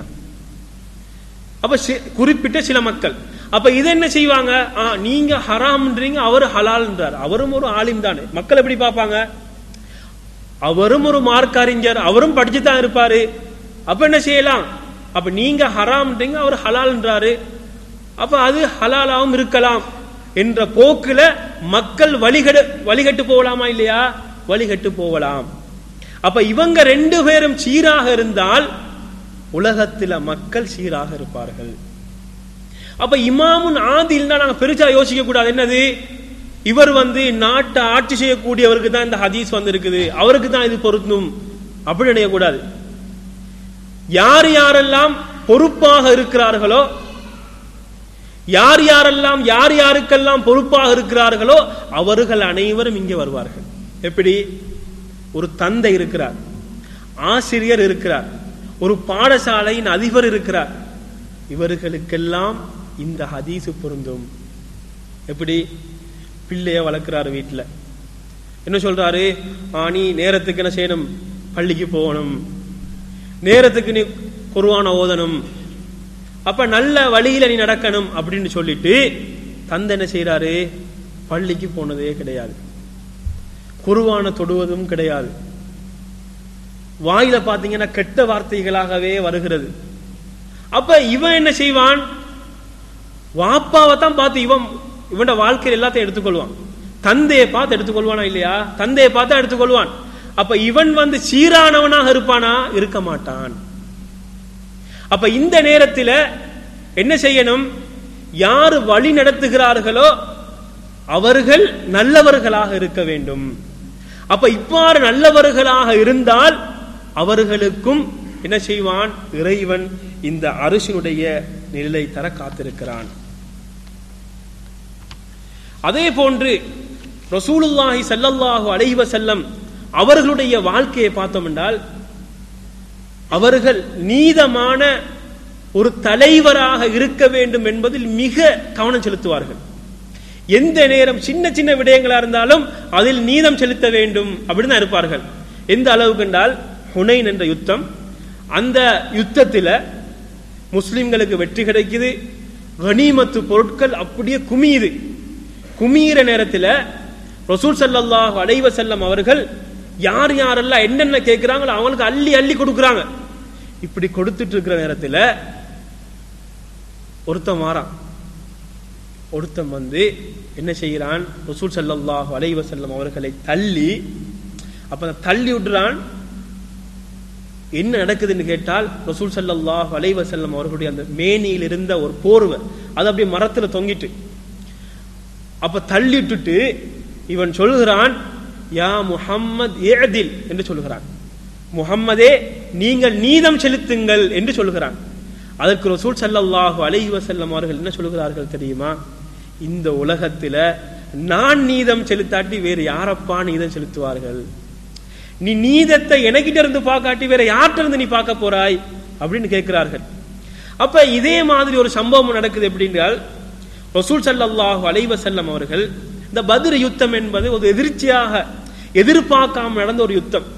அப்ப சி- குறிப்பிட்ட சில மக்கள் அப்ப இதை என்ன செய்வாங்க ஆ, நீங்க ஹராம்ன்றீங்க அவர் ஹலால்ன்றார் அவரும் ஒரு ஆலிம் தானே மக்கள் எப்படி பார்ப்பாங்க அவரும் ஒரு மார்க் அறிஞர் அவரும் படிச்சு தான் இருப்பாரு அப்ப என்ன செய்யலாம் அப்ப நீங்க ஹராம்ன்றீங்க அவர் ஹலால்ன்றாரு அப்ப அது ஹலாலாவும் இருக்கலாம் என்ற போக்குல மக்கள் வழிகடு வழிகட்டு போகலாமா இல்லையா வழிகட்டு போகலாம் அப்ப இவங்க ரெண்டு பேரும் சீராக இருந்தால் உலகத்தில மக்கள் சீராக இருப்பார்கள் அப்ப இமாமுன் ஆதில் நாங்க பெருசா யோசிக்க கூடாது என்னது இவர் வந்து நாட்டை ஆட்சி செய்யக்கூடியவருக்கு தான் இந்த ஹதீஸ் வந்து இருக்குது அவருக்கு தான் இது பொருந்தும் அப்படி நினைக்கக்கூடாது யார் யாரெல்லாம் பொறுப்பாக இருக்கிறார்களோ யார் யாரெல்லாம் யார் யாருக்கெல்லாம் பொறுப்பாக இருக்கிறார்களோ அவர்கள் அனைவரும் இங்கே வருவார்கள் எப்படி ஒரு தந்தை இருக்கிறார் ஆசிரியர் இருக்கிறார் ஒரு பாடசாலையின் அதிபர் இருக்கிறார் இவர்களுக்கெல்லாம் இந்த ஹதீஸ் பொருந்தும் எப்படி பிள்ளைய வளர்க்கிறாரு வீட்டுல என்ன சொல்றாரு ஆ, நீ நேரத்துக்கு என்ன செய்யணும் பள்ளிக்கு போகணும் நேரத்துக்கு நீ குர்ஆன ஓதணும் அப்ப நல்ல வழியில நீ நடக்கணும் அப்படின்னு சொல்லிட்டு தந்தை என்ன செய்யறாரு பள்ளிக்கு போனதே கிடையாது குருவான தொடுவதும் கிடையாது வாயில பாத்தீங்கன்னா கெட்ட வார்த்தைகளாகவே வருகிறது அப்ப இவன் என்ன செய்வான் வாப்பாவை தான் பார்த்து இவன் இவனோட வாழ்க்கையில் எல்லாத்தையும் எடுத்துக்கொள்வான் தந்தையை பார்த்து எடுத்துக்கொள்வானா இல்லையா தந்தையை பார்த்து எடுத்துக்கொள்வான் அப்ப இவன் வந்து சீரானவனாக இருப்பானா இருக்க மாட்டான் அப்ப இந்த நேரத்தில் என்ன செய்யணும் யார் வழி நடத்துகிறார்களோ அவர்கள் நல்லவர்களாக இருக்க வேண்டும் அப்ப இவ்வாறு நல்லவர்களாக இருந்தால் அவர்களுக்கும் என்ன செய்வான் இறைவன் இந்த அரசினுடைய நிலை தர காத்திருக்கிறான் அதே போன்று ரசூலுல்லாஹி ஸல்லல்லாஹு அலைஹி வஸல்லம் அவர்களுடைய வாழ்க்கையை பார்த்தோம் என்றால் அவர்கள் நீதமான ஒரு தலைவராக இருக்க வேண்டும் என்பதில் மிக கவனம் செலுத்துவார்கள் எந்த நேரம் சின்ன சின்ன விடயங்களா இருந்தாலும் அதில் நீதம் செலுத்த வேண்டும் அப்படின்னு தான் இருப்பார்கள் எந்த அளவுக்கு என்றால் ஹுனைன் என்ற யுத்தம் அந்த யுத்தத்தில் முஸ்லிம்களுக்கு வெற்றி கிடைக்குது கனிமத்து பொருட்கள் அப்படியே குமியுது குமியிற நேரத்தில் ரசூல் ஸல்லல்லாஹு அலைஹி வஸல்லம் அவர்கள் யார் யாரெல்லாம் என்னென்ன கேட்கிறாங்களோ அவங்களுக்கு அள்ளி அள்ளி கொடுக்குறாங்க இப்படி கொடுத்துட்டு இருக்கிற நேரத்தில் ஒருத்தன் வாரான் ஒருத்தன் வந்து என்ன செய்கிறான் ரசூல் ஸல்லல்லாஹு அலைஹி வஸல்லம் அவர்களை தள்ளி அப்ப அந்த தள்ளி விடுறான் என்ன நடக்குதுன்னு கேட்டால் ரசூல் ஸல்லல்லாஹு அலைஹி வஸல்லம் அவர்களுடைய அந்த மேனியில் இருந்த ஒரு போர்வை அது அப்படியே மரத்துல தொங்கிட்டு அப்ப தள்ளிட்டுட்டு இவன் சொல்கிறான் யா முஹம்மத் ஏதில் என்று சொல்கிறான் முஹம்மதே நீங்கள் நீதம் செலுத்துங்கள் என்று சொல்கிறான் அதற்கு ரசூல் ஸல்லல்லாஹு அலைஹி வஸல்லம் அவர்கள் என்ன சொல்கிறார்கள் தெரியுமா இந்த உலகத்துல நான் நீதம் செலுத்தாட்டி வேறு யாரப்பா நீதம் செலுத்துவார்கள் நீ நீதத்தை எனக்கிட்ட இருந்து பார்க்காட்டி வேற யார்கிட்ட இருந்து நீ பார்க்க போறாய் அப்படின்னு கேட்கிறார்கள் அப்ப இதே மாதிரி ஒரு சம்பவம் நடக்குது எப்படின்றால் ரசூல் ஸல்லல்லாஹு அலைஹி வஸல்லம் அவர்கள் இந்த பத்ர் யுத்தம் என்பது ஒரு எதிர்ச்சியாக எதிர்பார்க்காம நடந்த ஒரு யுத்தம்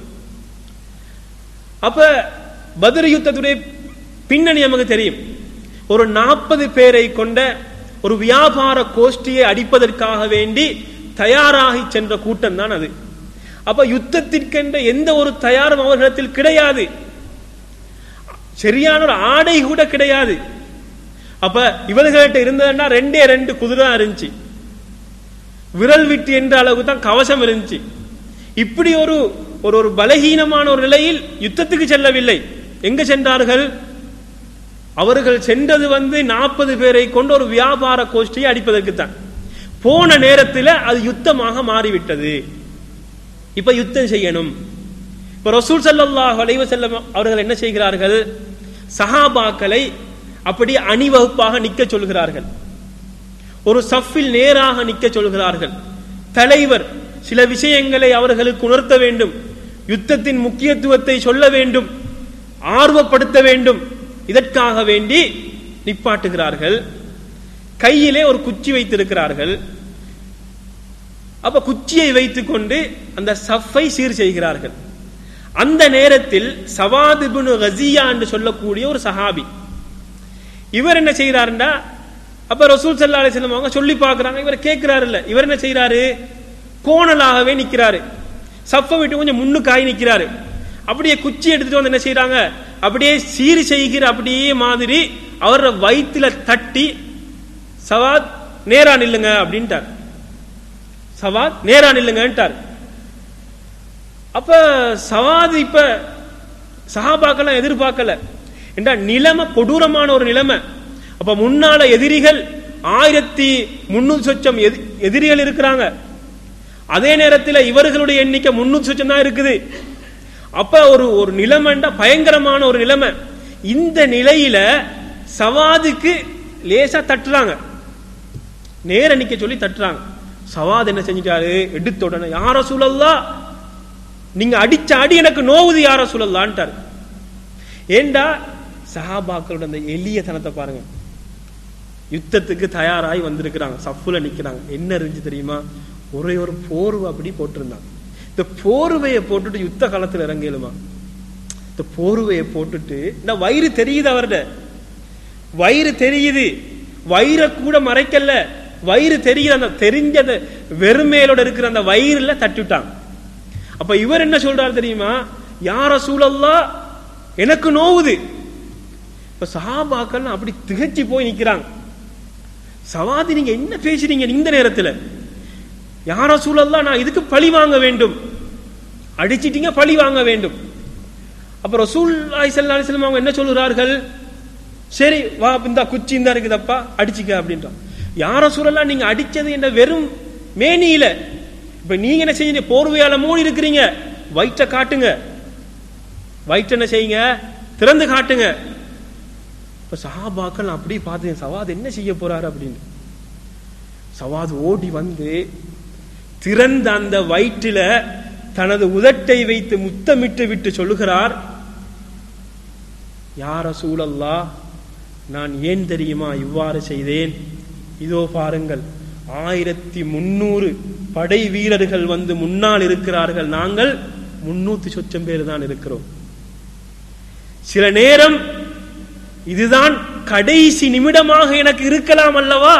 அப்ப பத்ர் யுத்தத்துடைய பின்னணி நமக்கு தெரியும் ஒரு நாற்பது பேரை கொண்ட ஒரு வியாபார கோஷ்டியை அடிப்பதற்காக வேண்டி தயாராகி சென்ற கூட்டம் தான் அது அப்ப யுத்தத்திற்கென்ற எந்த ஒரு தயாரும் அவர்களிடத்தில் கிடையாது சரியான ஒரு ஆடை கூட கிடையாது அப்ப இவர்கள்ட்ட இருந்ததுன்னா ரெண்டே ரெண்டு குதிரை தான் இருந்துச்சு விரல் விட்டு என்ற அளவுக்கு தான் கவசம் இருந்துச்சு இப்படி ஒரு ஒரு ஒரு பலகீனமான ஒரு நிலையில் யுத்தத்துக்கு செல்லவில்லை எங்க சென்றார்கள் அவர்கள் சென்றது வந்து நாற்பது பேரை கொண்ட ஒரு வியாபார கோஷ்டியை அடிப்பதற்கு தான் போன நேரத்தில் அது யுத்தமாக மாறிவிட்டது இப்ப யுத்தம் செய்யணும் இப்ப ரசூல் ஸல்லல்லாஹு அலைஹி வஸல்லம் அவர்கள் என்ன செய்கிறார்கள் சஹாபாக்களை அப்படி அணிவகுப்பாக நிக்க சொல்கிறார்கள் ஒரு சஃபில் நேராக நிக்க சொல்கிறார்கள் தலைவர் சில விஷயங்களை அவர்களுக்கு உணர்த்த வேண்டும் யுத்தத்தின் முக்கியத்துவத்தை சொல்ல வேண்டும் ஆர்வப்படுத்த வேண்டும் இதற்காக வேண்டி நிப்பாட்டுகிறார்கள் கையிலே ஒரு குச்சி வைத்திருக்கிறார்கள் அப்ப குச்சியை வைத்துக்கொண்டு அந்த சஃப்பை சீர் செய்கிறார்கள் அந்த நேரத்தில் சவாதிபுனு கசியா என்று சொல்லக்கூடிய ஒரு சஹாபி இவர் என்ன செய்யறாருண்டா அப்ப ரசூல் சல்லா அலிஸ்லாம் அவங்க சொல்லி பார்க்கறாங்க இவர் கேட்கிறாரு இல்ல இவர் என்ன செய்யறாரு கோணலாகவே நிக்கிறாரு சஃப்பை விட்டு கொஞ்சம் முன்னுக்காய் நிக்கிறாரு அப்படியே குச்சி எடுத்துட்டு வந்து என்ன செய்யறாங்க அப்படியே சீர் செய்கிற அப்படியே மாதிரி அவர் வயிற்றுல தட்டி சவாத் நேரா நில்லுங்க அப்படின்ட்டார் சவாத் நேரா நில்லுங்கன்ட்டார் அப்ப சவாது இப்ப சஹாபாக்கெல்லாம் எதிர்பார்க்கல என்றா நிலைமை கொடூரமான ஒரு நிலைமை அப்ப முன்னால எதிரிகள் ஆயிரத்தி முன்னூத்தி சொச்சம் எதி- எதிரிகள் இருக்கிறாங்க அதே நேரத்தில் இவர்களுடைய எண்ணிக்கை முன்னூத்தி சொச்சம் தான் இருக்குது அப்ப ஒரு ஒரு நிலைமைண்டா பயங்கரமான ஒரு நிலைமை இந்த நிலையில சவாதுக்கு லேசா தட்டுறாங்க நேர நிக்க சொல்லி தட்டுறாங்க சவாத் என்ன செஞ்சிட்டாரு எடுத்த உடனே யார சூழல்லா நீங்க அடிச்ச அடி எனக்கு நோவுது யார சூழல்லான்ட்டாரு ஏண்டா சஹாபாக்களோட அந்த எளிய தனத்தை பாருங்க யுத்தத்துக்கு தயாராகி வந்திருக்கிறாங்க சஃப்புல நிக்கிறாங்க என்ன இருந்துச்சு தெரியுமா ஒரே ஒரு போர்வை அப்படி போட்டிருந்தாங்க இந்த போர்வையை போட்டுட்டு யுத்த காலத்துல இறங்கலுமா இந்த போர்வையை போட்டுட்டு இந்த வயிறு தெரியுது அவர்ட வயிறு தெரியுது வயிறை கூட மறைக்கல வயிறு தெரியுது அந்த தெரிஞ்ச அந்த வெறுமையிலோட இருக்கிற அந்த வயிறுல தட்டிவிட்டாங்க அப்ப இவர் என்ன சொல்றாரு தெரியுமா யார சூழல்லா எனக்கு நோவுது இப்ப சஹாபாக்கள் அப்படி திகச்சு போய் நிக்கிறாங்க சவாதி நீங்க என்ன பேசுறீங்க இந்த நேரத்துல யார சூழல்லா நான் இதுக்கு பழி வாங்க வேண்டும் அடிச்சிட்டீங்க பழி வாங்க வேண்டும் அப்ப ரசூல் அலிசல்லாம் அவங்க என்ன சொல்லுகிறார்கள் சரி வா இந்த குச்சி இந்த இருக்குதப்பா அடிச்சுக்க அப்படின்றான் யார சூழல்லாம் நீங்க அடிச்சது என்ன வெறும் மேனியில இப்ப நீங்க என்ன செய்யுங்க போர்வையால மூடி இருக்கிறீங்க வயிற்ற காட்டுங்க வயிற்ற என்ன செய்யுங்க திறந்து காட்டுங்க இப்ப சஹாபாக்கள் அப்படி பார்த்தேன் சவாத் என்ன செய்ய போறாரு அப்படின்னு சவாத் ஓடி வந்து திறந்த அந்த வயிற்றில தனது உதட்டை வைத்து முத்தமிட்டு விட்டு சொல்லுகிறார் யார சூழல்லா நான் ஏன் தெரியுமா இவ்வாறு செய்தேன் இதோ பாருங்கள் ஆயிரத்தி முன்னூறு படை வீரர்கள் வந்து முன்னால் இருக்கிறார்கள் நாங்கள் முன்னூத்தி சொச்சம் பேர் தான் இருக்கிறோம் சில நேரம் இதுதான் கடைசி நிமிடமாக எனக்கு இருக்கலாம் அல்லவா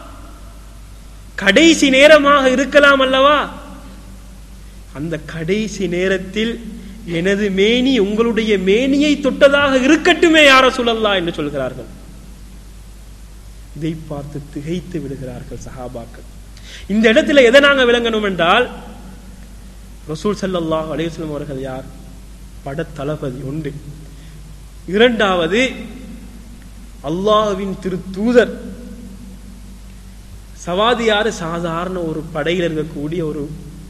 கடைசி நேரமாக இருக்கலாம் அல்லவா அந்த கடைசி நேரத்தில் எனது மேனி உங்களுடைய மேனியை தொட்டதாக இருக்கட்டுமே யார சொல்லல்லா என்று சொல்கிறார்கள் இதை பார்த்து திகைத்து விடுகிறார்கள் சஹாபாக்கள் இந்த இடத்துல எதை நாங்க விளங்கணும் என்றால் ரசூல் ஸல்லல்லாஹு அலைஹி வஸல்லம் அவர்கள் யார் பட தளபதி ஒன்று இரண்டாவது அல்லாஹ்வின் திரு தூதர் சவாதியாரு சாதாரண ஒரு படையில் இருக்கக்கூடிய ஒரு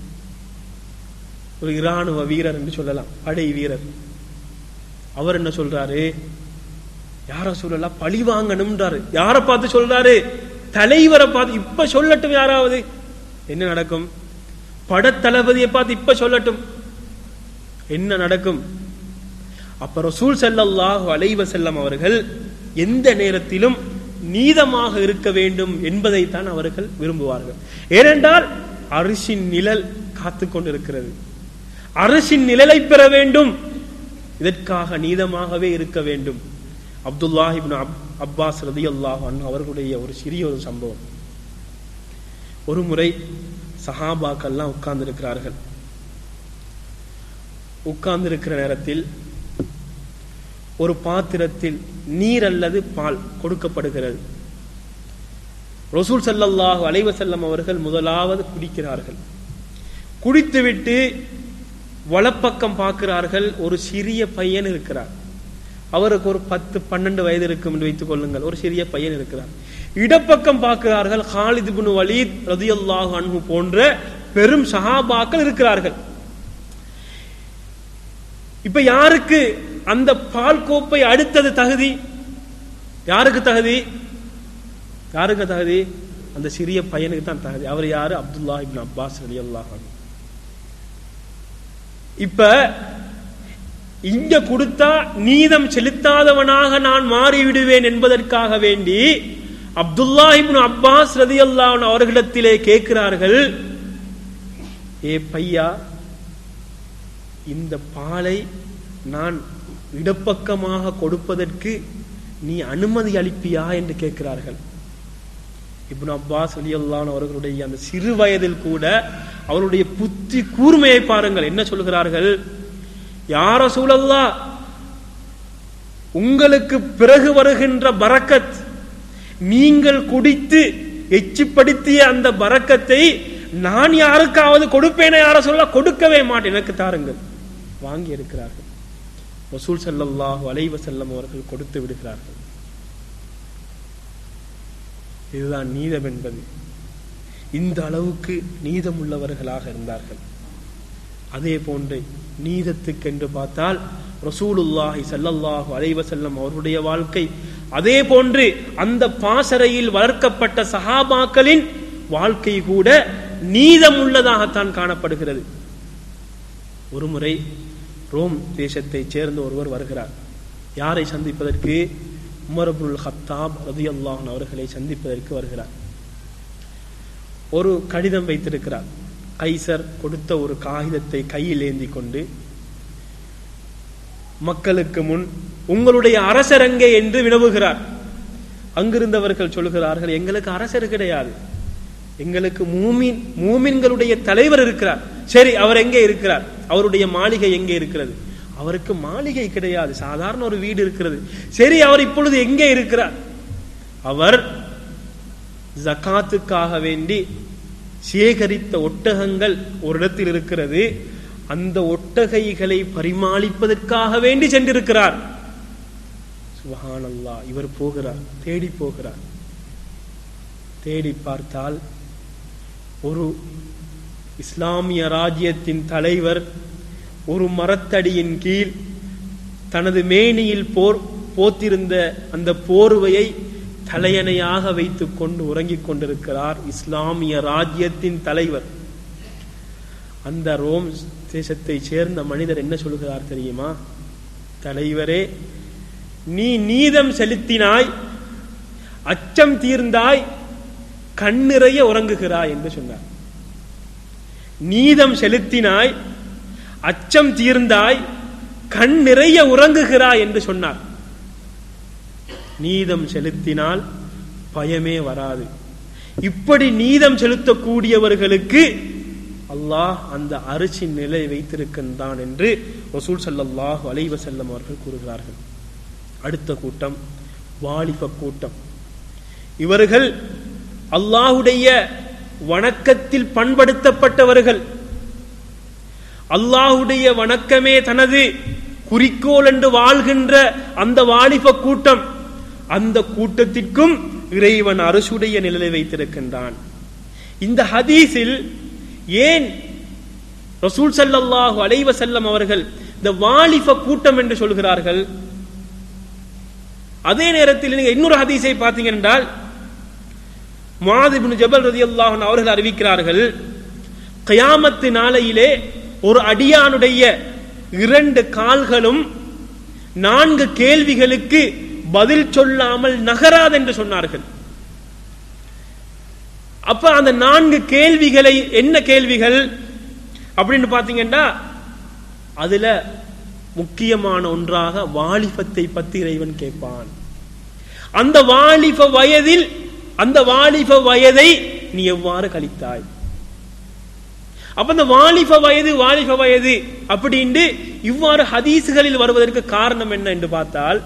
ஒரு இராணுவ வீரர் என்று சொல்லலாம் படை வீரர் அவர் என்ன சொல்றாரு யார சொல்லலாம் பழி வாங்கணும்ன்றாரு யார பார்த்து சொல்றாரு தலைவரை பார்த்து இப்ப சொல்லட்டும் யாராவது என்ன நடக்கும் படத்தளபதியை பார்த்து இப்ப சொல்லட்டும் என்ன நடக்கும் அப்ப ரசூல் ஸல்லல்லாஹு அலைஹி வஸல்லம் அவர்கள் எந்த நேரத்திலும் நீதமாக இருக்க வேண்டும் என்பதைத்தான் அவர்கள் விரும்புவார்கள் ஏனென்றால் அரிசின் நிழல் காத்து கொண்டிருக்கிறது அரசின் நிழலை பெற வேண்டும் இதற்காக நீதமாகவே இருக்க வேண்டும் அப்துல்லாஹ் இப்னு அப் அப்பாஸ் ரதியல்லாஹு அன்ஹு அவர்களுடைய ஒரு சிறிய ஒரு சம்பவம் ஒரு முறை சஹாபாக்கள்லாம் உட்கார்ந்து இருக்கிறார்கள் உட்கார்ந்து இருக்கிற நேரத்தில் ஒரு பாத்திரத்தில் நீர் அல்லது பால் கொடுக்கப்படுகிறது ரசூல் ஸல்லல்லாஹு அலைஹி வஸல்லம் அவர்கள் முதலாவது குடிக்கிறார்கள் குடித்துவிட்டு வலப்பக்கம் பார்க்கிறார்கள் ஒரு சிறிய பையன் இருக்கிறார் அவருக்கு ஒரு பத்து பன்னெண்டு வயது இருக்கும் என்று வைத்துக் கொள்ளுங்கள் ஒரு சிறிய பையன் இருக்கிறார் இடப்பக்கம் பார்க்கிறார்கள் ஹாலித் பின் வலீத் ரதியல்லாஹு அன்ஹு போன்ற பெரும் சஹாபாக்கள் இருக்கிறார்கள் இப்ப யாருக்கு அந்த பால் கோப்பை அடுத்தது தகுதி யாருக்கு தகுதி யாருக்கு தகுதி அந்த சிறிய பையனுக்கு தான் தகுதி அவர் யாரு அப்துல்லா இப்னு அப்பாஸ் ரலியல்லாஹு அன்ஹு இப்ப இங்க கொடுத்தா நீதம் செலுத்தாதவனாக நான் மாறிவிடுவேன் என்பதற்காக வேண்டி அப்துல்லா இப்னு அப்பாஸ் ரதியல்லாஹு அவர்களிடத்திலே கேட்கிறார்கள் ஏ பையா இந்த பாலை நான் இடப்பக்கமாக கொடுப்பதற்கு நீ அனுமதி அளிப்பியா என்று கேட்கிறார்கள் இப்னு அப்பாஸ் அலியல்லான் அவர்களுடைய அந்த சிறு வயதில் கூட அவருடைய புத்தி கூர்மையை பாருங்கள் என்ன சொல்கிறார்கள் யார சூழல்லா உங்களுக்கு பிறகு வருகின்ற பரக்கத் நீங்கள் குடித்து எச்சிப்படுத்திய அந்த பரக்கத்தை நான் யாருக்காவது கொடுப்பேனே யார சொல்ல கொடுக்கவே மாட்டேன் எனக்கு தாருங்கள் வாங்கி இருக்கிறார்கள் ரசூல் ஸல்லல்லாஹு அலைஹி வஸல்லம் அவர்கள் கொடுத்து விடுகிறார்கள் இதுதான் நீதம் என்பது இந்த அளவுக்கு நீதம் உள்ளவர்களாக இருந்தார்கள் அதே போன்று நீதத்துக்கென்று பார்த்தால் ரசூலுல்லாஹி ஸல்லல்லாஹு அலைஹி வஸல்லம் அவருடைய வாழ்க்கை அதே போன்று அந்த பாசறையில் வளர்க்கப்பட்ட சஹாபாக்களின் வாழ்க்கை கூட நீதம் உள்ளதாகத்தான் காணப்படுகிறது ஒருமுறை ரோம் தேசத்தைச் சேர்ந்த ஒருவர் வருகிறார் யாரை சந்திப்பதற்கு உமர் அப்துல் ஹத்தாப் ரதியல்லாஹ் அவர்களை சந்திப்பதற்கு வருகிறார் ஒரு கடிதம் வைத்திருக்கிறார் கைசர் கொடுத்த ஒரு காகிதத்தை கையில் ஏந்தி கொண்டு மக்களுக்கு முன் உங்களுடைய அரசரங்கே என்று வினவுகிறார் அங்கிருந்தவர்கள் சொல்கிறார்கள் எங்களுக்கு அரசர் கிடையாது எங்களுக்கு மூமின் மூமின்களுடைய தலைவர் இருக்கிறார் சரி அவர் எங்கே இருக்கிறார் அவருடைய மாளிகை எங்கே இருக்கிறது அவருக்கு மாளிகை கிடையாது சாதாரண ஒரு வீடு இருக்கிறது சரி அவர் இப்பொழுது எங்கே இருக்கிறார் அவர் ஜகாத்துக்காக வேண்டி சேகரித்த ஒட்டகங்கள் ஒரு இடத்தில் இருக்கிறது அந்த ஒட்டகைகளை பரிமாளிப்பதற்காக வேண்டி சென்றிருக்கிறார் சுபஹானல்லா இவர் போகிறார் தேடி போகிறார் தேடி பார்த்தால் ஒரு இஸ்லாமிய ராஜ்யத்தின் தலைவர் ஒரு மரத்தடியின் கீழ் தனது மேனியில் போர் போத்திருந்த அந்த போர்வையை தலையணையாக வைத்துக் கொண்டு உறங்கிக் கொண்டிருக்கிறார் இஸ்லாமிய ராஜ்யத்தின் தலைவர் அந்த ரோம் தேசத்தை சேர்ந்த மனிதர் என்ன சொல்கிறார் தெரியுமா தலைவரே நீ நீதம் செலுத்தினாய் அச்சம் தீர்ந்தாய் கண்ணிறைய உறங்குகிறாய் என்று சொன்னார் நீதம் செலுத்தினாய் அச்சம் தீர்ந்தாய் கண் நிறைய உறங்குகிறாய் என்று சொன்னார் நீதம் செலுத்தினால் பயமே வராது இப்படி நீதம் செலுத்தக்கூடியவர்களுக்கு அல்லாஹ் அந்த அரிசி நிலை வைத்திருக்கின்றான் என்று ரசூல் சல்லல்லாஹு அலைஹி வஸல்லம் அவர்கள் கூறுகிறார்கள் அடுத்த கூட்டம் வாலிப கூட்டம் இவர்கள் அல்லாஹுடைய வணக்கத்தில் பண்படுத்தப்பட்டவர்கள் அல்லாஹுடைய வணக்கமே தனது குறிக்கோள் என்று வாழ்கின்ற அந்த வாலிப கூட்டம் அந்த கூட்டத்திற்கும் இறைவன் அரசுடைய நிழலை வைத்திருக்கின்றான் இந்த ஹதீஸில் ஏன் ரசூல் சல்லல்லாஹு அலைஹி வஸல்லம் அவர்கள் இந்த வாலிப கூட்டம் என்று சொல்கிறார்கள் அதே நேரத்தில் நீங்க இன்னொரு ஹதீஸை பார்த்தீங்க என்றால் மாதிபின் ஜபல் ரதியல்லாஹு அவர்கள் அறிவிக்கிறார்கள் கயாமத்து நாளையிலே ஒரு அடியானுடைய இரண்டு கால்களும் நான்கு கேள்விகளுக்கு பதில் சொல்லாமல் நகராது என்று சொன்னார்கள் அப்ப அந்த நான்கு கேள்விகளை என்ன கேள்விகள் அப்படின்னு பாத்தீங்கன்னா அதுல முக்கியமான ஒன்றாக வாலிபத்தை பத்தி இறைவன் கேட்பான் அந்த வாலிப வயதில் அந்த வாலிப வயதை நீ எவ்வாறு கழித்தாய் அப்ப இந்த வாலிப வயது வாலிப வயது அப்படின்ட்டு இவ்வாறு ஹதீசுகளில் வருவதற்கு காரணம் என்ன என்று பார்த்தால்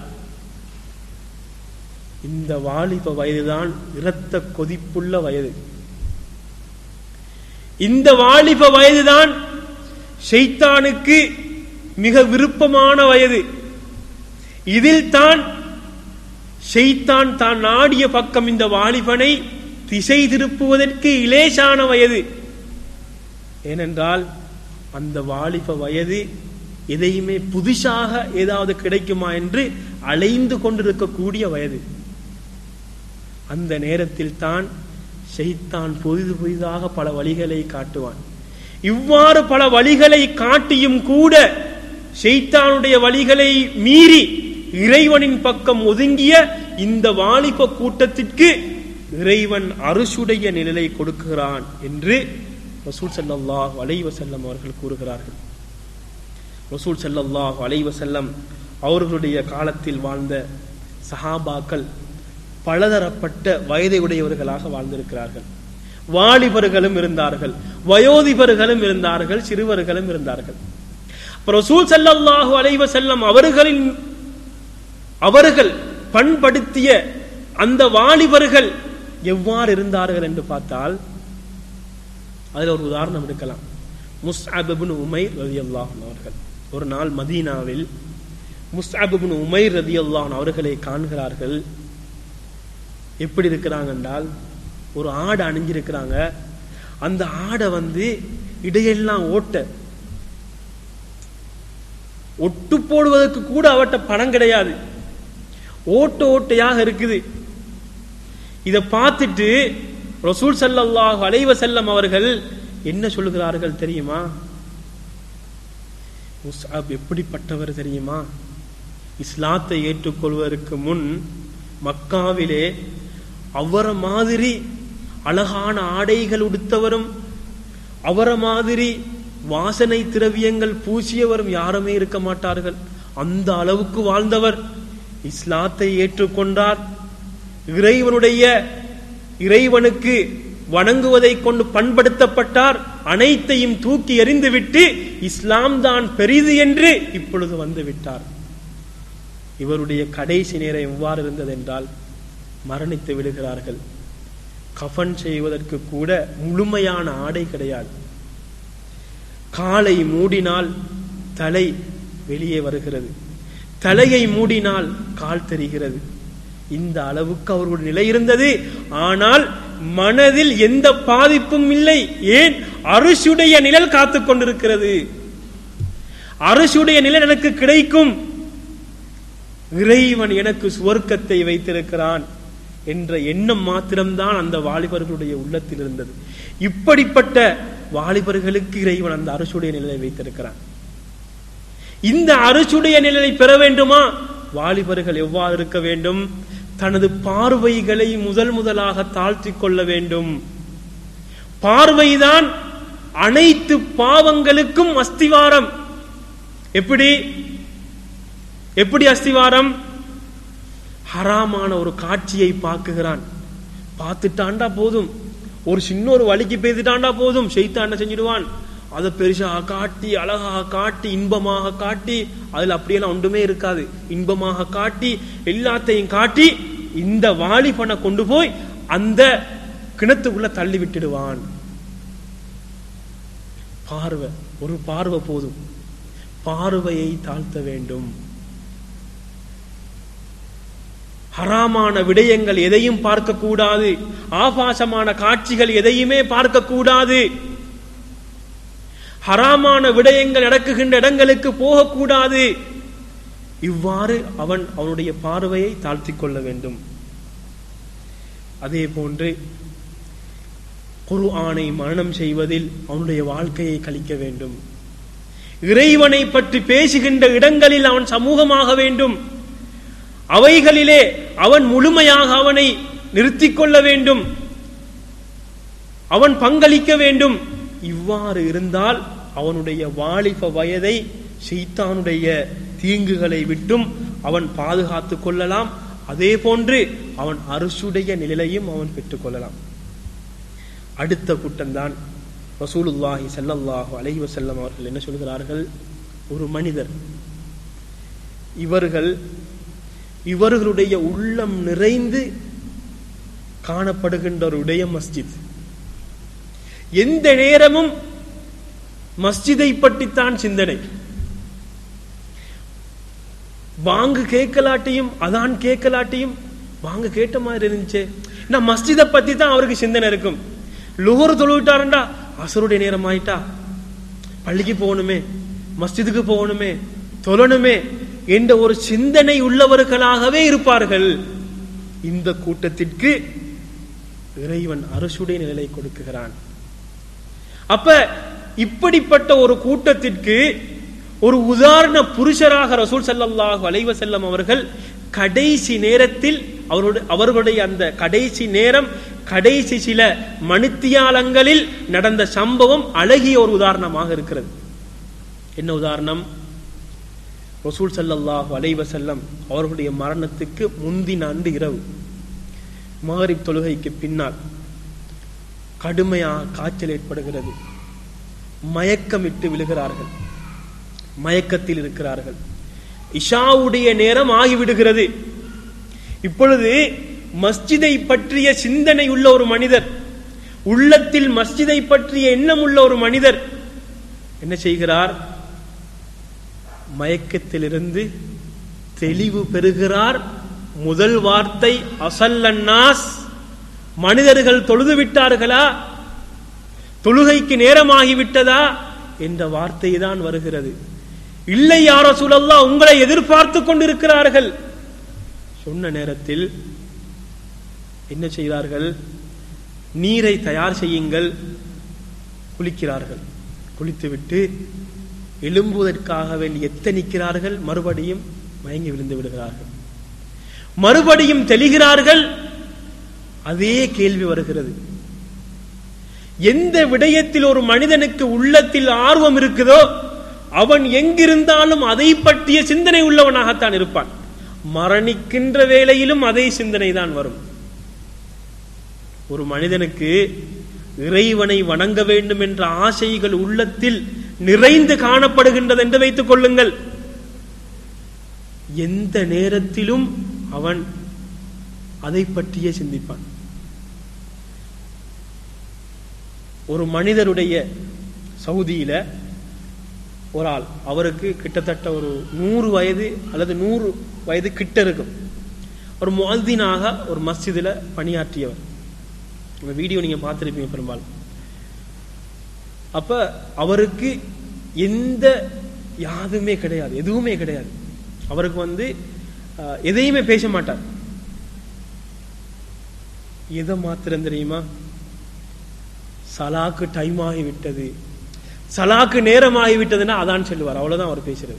இந்த வாலிப வயதுதான் இரத்த கொதிப்புள்ள வயது இந்த வாலிப வயதுதான் ஷைத்தானுக்கு மிக விருப்பமான வயது இதில் தான் ஷைத்தான் தான் நாடிய பக்கம் இந்த வாலிபனை திசை திருப்புவதற்கு இலேசான வயது ஏனென்றால் அந்த வாலிப வயது எதையுமே புதுசாக ஏதாவது கிடைக்குமா என்று அலைந்து கொண்டிருக்கக்கூடிய வயது அந்த நேரத்தில் தான் ஷைத்தான் புதிது புதிதாக பல வழிகளை காட்டுவான் இவ்வாறு பல வழிகளை காட்டியும் கூட ஷைத்தானுடைய வழிகளை மீறி இறைவனின் பக்கம் ஒதுங்கிய இந்த வாலிப கூட்டத்திற்கு இறைவன் அரிசுடைய நிழலை கொடுக்கிறான் என்று ரசூல் ஸல்லல்லாஹு அலைஹி வஸல்லம் அவர்கள் கூறுகிறார்கள் ரசூல் ஸல்லல்லாஹு அலைஹி வஸல்லம் அவர்களுடைய காலத்தில் வாழ்ந்த சஹாபாக்கள் பலதரப்பட்ட வயதை உடையவர்களாக வாழ்ந்திருக்கிறார்கள் வாலிபர்களும் இருந்தார்கள் வயோதிபர்களும் இருந்தார்கள் சிறுவர்களும் இருந்தார்கள் அப்ப ரசூல் ஸல்லல்லாஹு அலைஹி வஸல்லம் அவர்களின் அவர்கள் பண்படுத்திய அந்த வாலிபர்கள் எவ்வாறு இருந்தார்கள் என்று பார்த்தால் அதில் ஒரு உதாரணம் எடுக்கலாம் முஸ்அப் இப்னு உமைர் ரலியல்லாஹு அன்ஹு அவர்கள் ஒரு நாள் மதீனாவில் முஸ்அப் இப்னு உமைர் ரலியல்லாஹு அன்ஹு அவர்களை காண்கிறார்கள் எப்படி இருக்கிறாங்க என்றால் ஒரு ஆடை அணிஞ்சிருக்கிறாங்க அந்த ஆடை வந்து இடையெல்லாம் ஓட்ட ஒட்டு போடுவதற்கு கூட அவட்ட பணம் கிடையாது ஓட்ட ஓட்டையாக இருக்குது இத பார்த்துட்டு ரசூல் ஸல்லல்லாஹு அலைஹி வஸல்லம் அவர்கள் என்ன சொல்லுகிறார்கள் தெரியுமா முஸ்அப் எப்படிப்பட்டவர் தெரியுமா இஸ்லாத்தை ஏற்றுக்கொள்வதற்கு முன் மக்காவிலே அவரை மாதிரி அழகான ஆடைகள் உடுத்தவரும் அவரை மாதிரி வாசனை திரவியங்கள் பூசியவரும் யாருமே இருக்க மாட்டார்கள் அந்த அளவுக்கு வாழ்ந்தவர் இஸ்லாத்தை ஏற்றுக்கொண்டார் இறைவனுடைய இறைவனுக்கு வணங்குவதை கொண்டு பண்படுத்தப்பட்டார் அனைத்தையும் தூக்கி எறிந்துவிட்டு இஸ்லாம் தான் பெரிது என்று இப்பொழுது வந்து விட்டார் இவருடைய கடைசி நேரம் எவ்வாறு இருந்தது என்றால் மரணித்து விடுகிறார்கள் கஃன் செய்வதற்கு கூட முழுமையான ஆடை கிடையாது காலை மூடினால் தலை வெளியே வருகிறது தலையை மூடினால் கால் தெரிகிறது இந்த அளவுக்கு அவர்களுடைய நிலை இருந்தது ஆனால் மனதில் எந்த பாதிப்பும் இல்லை ஏன் அரிசுடைய நிழல் காத்துக் கொண்டிருக்கிறது அரிசுடைய நிழல் எனக்கு கிடைக்கும் இறைவன் எனக்கு சுவர்க்கத்தை வைத்திருக்கிறான் என்ற எண்ணம் மாத்திரம்தான் அந்த வாலிபர்களுடைய உள்ளத்தில் இருந்தது இப்படிப்பட்ட வாலிபர்களுக்கு இறைவன் அந்த அரசுடைய நிலையை வைத்திருக்கிறான் இந்த அரசுடைய நிலையை பெற வேண்டுமா வாலிபர்கள் எவ்வாறு இருக்க வேண்டும் தனது பார்வைகளை முதல் முதலாக தாழ்த்திக் கொள்ள வேண்டும் பார்வைதான் அனைத்து பாவங்களுக்கும் அஸ்திவாரம் எப்படி எப்படி அஸ்திவாரம் ஹராமான ஒரு காட்சியை பார்க்குகிறான் பார்த்துட்டாண்டா போதும் ஒரு சின்ன ஒரு வழிக்கு பெய்துட்டாண்டா போதும் செய்தான் செஞ்சிடுவான் அதை பெருசா காட்டி அழகாக காட்டி இன்பமாக காட்டி அதுல அப்படியெல்லாம் ஒன்றுமே இருக்காது இன்பமாக காட்டி எல்லாத்தையும் காட்டி இந்த வாலிபனை கொண்டு போய் அந்த கிணத்துக்குள்ள தள்ளி விட்டுடுவான் பார்வை ஒரு பார்வை போதும் பார்வையை தாழ்த்த வேண்டும் ஹராமான விடயங்கள் எதையும் பார்க்க கூடாது ஆபாசமான காட்சிகள் எதையுமே பார்க்க கூடாது ஹராமான விடயங்கள் நடக்குகின்ற இடங்களுக்கு போகக்கூடாது இவ்வாறு அவன் அவனுடைய பார்வையை தாழ்த்திக் கொள்ள வேண்டும் அதே போன்று குரு ஆணை மரணம் செய்வதில் அவனுடைய வாழ்க்கையை கழிக்க வேண்டும் இறைவனை பற்றி பேசுகின்ற இடங்களில் அவன் சமூகமாக வேண்டும் அவைகளிலே அவன் முழுமையாக அவனை நிறுத்திக் கொள்ள வேண்டும் அவன் பங்களிக்க வேண்டும் இவ்வாறு இருந்தால் அவனுடைய வாலிப வயதை சைத்தானுடைய தீங்குகளை விட்டும் அவன் பாதுகாத்துக் கொள்ளலாம் அதே போன்று அவன் அரசுடைய நிலையையும் அவன் பெற்றுக் கொள்ளலாம் அடுத்த கூட்டம்தான் ரசூலுல்லாஹி ஸல்லல்லாஹு அலைஹி வஸல்லம் அவர்கள் என்ன சொல்கிறார்கள் ஒரு மனிதர் இவர்கள் இவர்களுடைய உள்ளம் நிறைந்து காணப்படுகின்ற ஒரு உடைய மஸ்ஜித் எந்த நேரமும் மஸ்ஜிதை பற்றித்தான் சிந்தனை வாங்கு கேட்கலாட்டியும் அதான் கேட்கலாட்டியும் வாங்க கேட்ட மாதிரி இருந்துச்சு நான் மஸ்ஜிதை பத்தி தான் அவருக்கு சிந்தனை இருக்கும் லுகர் தொழுவிட்டாருண்டா அசருடைய நேரம் ஆயிட்டா பள்ளிக்கு போகணுமே மஸ்ஜிதுக்கு போகணுமே தொழணுமே என்ற ஒரு சிந்தனை உள்ளவர்களாகவே இருப்பார்கள் இந்த கூட்டத்திற்கு இறைவன் அரசுடைய நிலை கொடுக்குகிறான் அப்ப இப்படிப்பட்ட ஒரு கூட்டத்திற்கு ஒரு உதாரண புருஷராக ரசூல் ஸல்லல்லாஹு அலைஹி வஸல்லம் அவர்கள் கடைசி நேரத்தில் அவருடைய அவர்களுடைய அந்த கடைசி நேரம் கடைசி சில மணித்தியாலங்களில் நடந்த சம்பவம் அழகிய ஒரு உதாரணமாக இருக்கிறது என்ன உதாரணம் ரசூல் ஸல்லல்லாஹு அலைஹி வஸல்லம் அவர்களுடைய மரணத்துக்கு முந்தின ஆண்டு இரவு மகரிப் தொழுகைக்கு பின்னால் கடுமையாக காய்ச்சல் ஏற்படுகிறது மயக்கமிட்டு விழுகிறார்கள் மயக்கத்தில் இருக்கிறார்கள் இஷாவுடைய நேரம் ஆகிவிடுகிறது இப்பொழுது மஸ்ஜிதை பற்றிய சிந்தனை உள்ள ஒரு மனிதர் உள்ளத்தில் மஸ்ஜிதை பற்றிய எண்ணம் உள்ள ஒரு மனிதர் என்ன செய்கிறார் மயக்கத்திலிருந்து தெளிவு பெறுகிறார் முதல் வார்த்தை அசல்லன்னாஸ் மனிதர்கள் தொழுது விட்டார்களா தொழுகைக்கு நேரமாகிவிட்டதா என்ற வார்த்தை தான் வருகிறது இல்லை யார சூழல்லா உங்களை எதிர்பார்த்து கொண்டிருக்கிறார்கள் சொன்ன நேரத்தில் என்ன செய்தார்கள் நீரை தயார் செய்யுங்கள் குளிக்கிறார்கள் குளித்துவிட்டு எழும்புவதற்காக வேண்டி எத்தனிக்கிறார்கள் மறுபடியும் மயங்கி விழுந்து விடுகிறார்கள் மறுபடியும் தெளிகிறார்கள் அதே கேள்வி வருகிறது எந்த விடயத்தில் ஒரு மனிதனுக்கு உள்ளத்தில் ஆர்வம் இருக்குதோ அவன் எங்கிருந்தாலும் அதை பற்றிய சிந்தனை உள்ளவனாகத்தான் இருப்பான் மரணிக்கின்ற வேளையிலும் அதே சிந்தனை தான் வரும் ஒரு மனிதனுக்கு இறைவனை வணங்க வேண்டும் என்ற ஆசைகள் உள்ளத்தில் நிறைந்து காணப்படுகின்றது என்று வைத்துக் கொள்ளுங்கள் எந்த நேரத்திலும் அவன் அதை பற்றியே சிந்திப்பான் ஒரு மனிதருடைய சவுதியில ஒரு ஆள் அவருக்கு கிட்டத்தட்ட ஒரு நூறு வயது அல்லது நூறு வயது கிட்ட இருக்கும் ஒரு முஅத்தினாக ஒரு மஸ்ஜிதில் பணியாற்றியவர் இந்த வீடியோ நீங்க பார்த்துருப்பீங்க பெரும்பாலும் அப்ப அவருக்கு எந்த யாதுமே கிடையாது எதுவுமே கிடையாது அவருக்கு வந்து அஹ், எதையுமே பேச மாட்டார் எதை மாத்திரம் தெரியுமா சலாக்கு டைம் ஆகிவிட்டது சலாக்கு நேரம் ஆகிவிட்டதுன்னா அதான் சொல்லுவார் அவ்வளவுதான் அவர் பேசுறது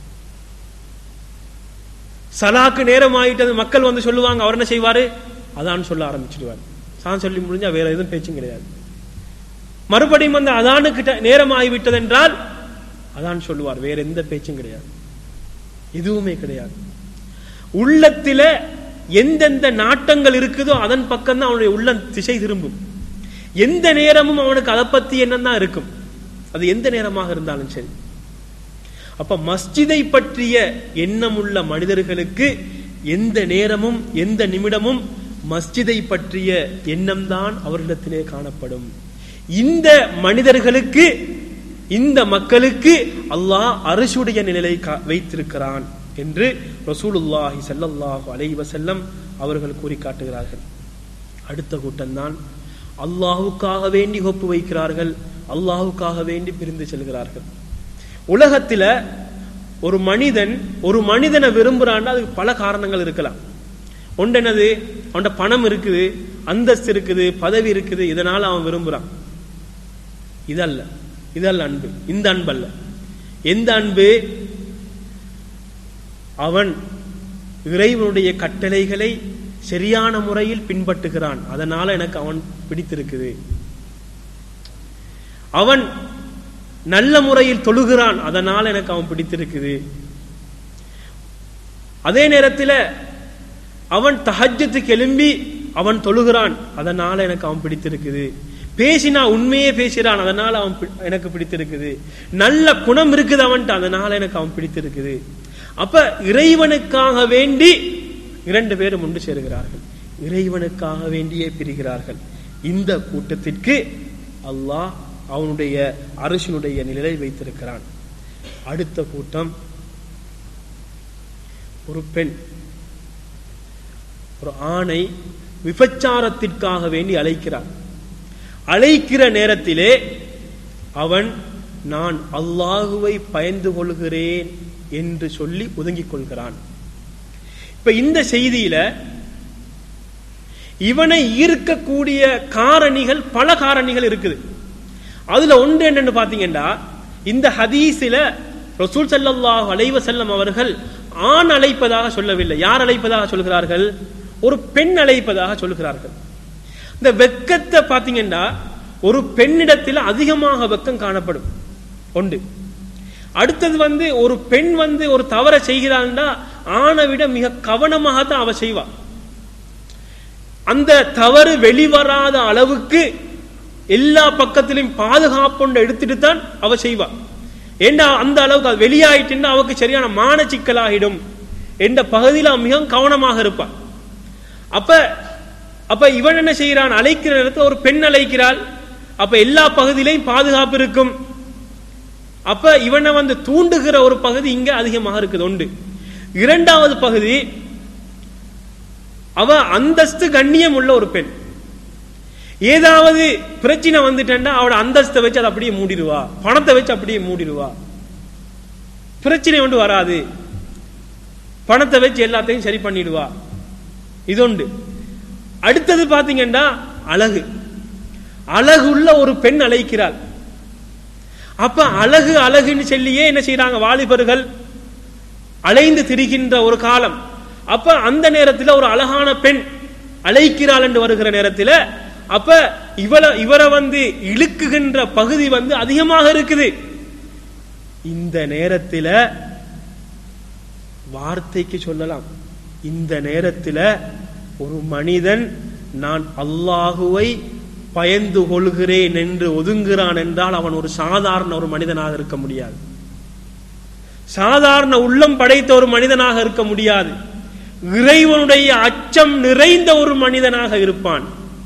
சலாக்கு நேரம் ஆகிட்டது மக்கள் வந்து சொல்லுவாங்க அவர் என்ன செய்வாரு அதான் சொல்ல ஆரம்பிச்சிடுவார் சான் சொல்லி முடிஞ்சா வேற எதுவும் பேச்சும் கிடையாது மறுபடியும் வந்து அதானுக்கு ட- நேரம் ஆகிவிட்டது என்றால் அதான் சொல்லுவார் வேற எந்த பேச்சும் கிடையாது எதுவுமே கிடையாது உள்ளத்தில எந்தெந்த நாட்டங்கள் இருக்குதோ அதன் பக்கம் தான் அவனுடைய உள்ளம் திசை திரும்பும் எந்த நேரமும் அவனுக்கு அதை பத்தி எண்ணம் தான் இருக்கும் அது எந்த நேரமாக இருந்தாலும் சரி அப்ப மஸ்ஜிதை பற்றிய எண்ணம் உள்ள மனிதர்களுக்கு எந்த நேரமும் எந்த நிமிடமும் மஸ்ஜிதை பற்றிய எண்ணம் தான் அவர்களிடத்திலே காணப்படும் இந்த மனிதர்களுக்கு இந்த மக்களுக்கு அல்லாஹ் அரசுடைய நிலை கா- வைத்திருக்கிறான் என்று ரசூலுல்லாஹி ஸல்லல்லாஹு அலைஹி வஸல்லம் அவர்கள் கூறி காட்டுகிறார்கள் அடுத்த கூட்டம்தான் அல்லாஹுக்காக வேண்டி ஒப்பு வைக்கிறார்கள் அல்லாஹுக்காக வேண்டி பிரிந்து செல்கிறார்கள் உலகத்துல ஒரு மனிதன் ஒரு மனிதனை விரும்புறான்னா அதுக்கு பல காரணங்கள் இருக்கலாம் ஒன்று என்னது அவன்கிட்ட பணம் இருக்குது அந்தஸ்து இருக்குது பதவி இருக்குது இதனால அவன் விரும்புறான் இதல்ல இதல்ல அன்பு இந்த அன்பல்ல எந்த அன்பு அவன் இறைவனுடைய கட்டளைகளை சரியான முறையில் பின்பற்றுகிறான் அதனால எனக்கு அவன் பிடித்திருக்குது அவன் நல்ல முறையில் தொழுகிறான் அதனால எனக்கு அவன் பிடித்திருக்குது அதே நேரத்தில் அவன் தஹஜ்ஜத்துக்கு எழும்பி அவன் தொழுகிறான் அதனால எனக்கு அவன் பிடித்திருக்குது பேசினா உண்மையே பேசுறான் அதனால அவன் பி- எனக்கு பிடித்திருக்குது நல்ல குணம் இருக்குது அவன்ட்டு அதனால எனக்கு அவன் பிடித்திருக்குது அப்ப இறைவனுக்காக வேண்டி இரண்டு பேரும் ஒன்று சேருகிறார்கள் இறைவனுக்காக வேண்டியே பிரிகிறார்கள் இந்த கூட்டத்திற்கு அல்லாஹ் அவனுடைய அரசினுடைய நிழலை வைத்திருக்கிறான் அடுத்த கூட்டம் ஒரு பெண் ஒரு ஆணை விபச்சாரத்திற்காக வேண்டி அழைக்கிறான் அழைக்கிற நேரத்திலே அவன் நான் அல்லாஹுவை பயந்து கொள்கிறேன் என்று சொல்லி ஒதுங்கிக் கொள்கிறான் இப்ப இந்த செய்தியில இவனை ஈர்க்கக்கூடிய காரணிகள் பல காரணிகள் இருக்குது அதுல ஒன்று என்னன்னு பாத்தீங்கன்னா இந்த ஹதீஸில ரசூல் ஸல்லல்லாஹு அலைஹி வஸல்லம் அவர்கள் ஆண் அழைப்பதாக சொல்லவில்லை யார் அழைப்பதாக சொல்கிறார்கள் ஒரு பெண் அழைப்பதாக சொல்கிறார்கள் இந்த வெக்கத்தை பாத்தீங்கன்னா ஒரு பெண்ணிடத்தில் அதிகமாக வெக்கம் காணப்படும் ஒன்று அடுத்தது வந்து ஒரு பெண் வந்து ஒரு தவறை செய்கிறாள்னா ஆணை விட மிக கவனமாக தான் அவ செய்வா அந்த தவறு வெளிவராத அளவுக்கு எல்லா பக்கத்திலும் பாதுகாப்பு எடுத்துட்டு தான் அவ செய்வா ஏண்டா அந்த அளவுக்கு அது வெளியாயிட்டுன்னா அவக்கு சரியான மான சிக்கலாகிடும் என்ற பகுதியில் அவன் மிகவும் கவனமாக இருப்பான் அப்ப அப்ப இவன் என்ன செய்கிறான் அழைக்கிற இடத்துல ஒரு பெண் அழைக்கிறாள் அப்ப எல்லா பகுதியிலையும் பாதுகாப்பு இருக்கும் அப்ப இவனை வந்து தூண்டுகிற ஒரு பகுதி இங்க அதிகமாக இருக்குது உண்டு இரண்டாவது பகுதி அவ அந்தஸ்து கண்ணியம் உள்ள ஒரு பெண் ஏதாவது பிரச்சனை வந்துட்டா அவட அந்தஸ்தை வச்சு அதை அப்படியே மூடிடுவா பணத்தை வச்சு அப்படியே மூடிடுவா பிரச்சனை ஒன்று வராது பணத்தை வச்சு எல்லாத்தையும் சரி பண்ணிடுவா இது உண்டு அடுத்தது பாத்தீங்கன்னா அழகு அழகுள்ள ஒரு பெண் அழைக்கிறாள் அப்ப அழகு அழகுன்னு சொல்லியே என்ன செய்யறாங்க வாலிபர்கள் அலைந்து திரிகின்ற ஒரு காலம் அப்ப அந்த நேரத்தில் ஒரு அழகான பெண் அழைக்கிறாள் என்று வருகிற நேரத்தில் அப்ப இவர இவரை வந்து இழுக்குகின்ற பகுதி வந்து அதிகமாக இருக்குது இந்த நேரத்தில் வார்த்தைக்கு சொல்லலாம் இந்த நேரத்தில் ஒரு மனிதன் நான் அல்லாஹுவை பயந்து கொள்கிறேன் என்று ஒதுங்குகிறான் என்றால் அவன் ஒரு சாதாரண ஒரு மனிதனாக இருக்க முடியாது சாதாரண உள்ளம் படைத்த ஒரு மனிதனாக இருக்க முடியாது இறைவனுடைய அச்சம் நிறைந்த ஒரு மனிதனாக இருப்பான்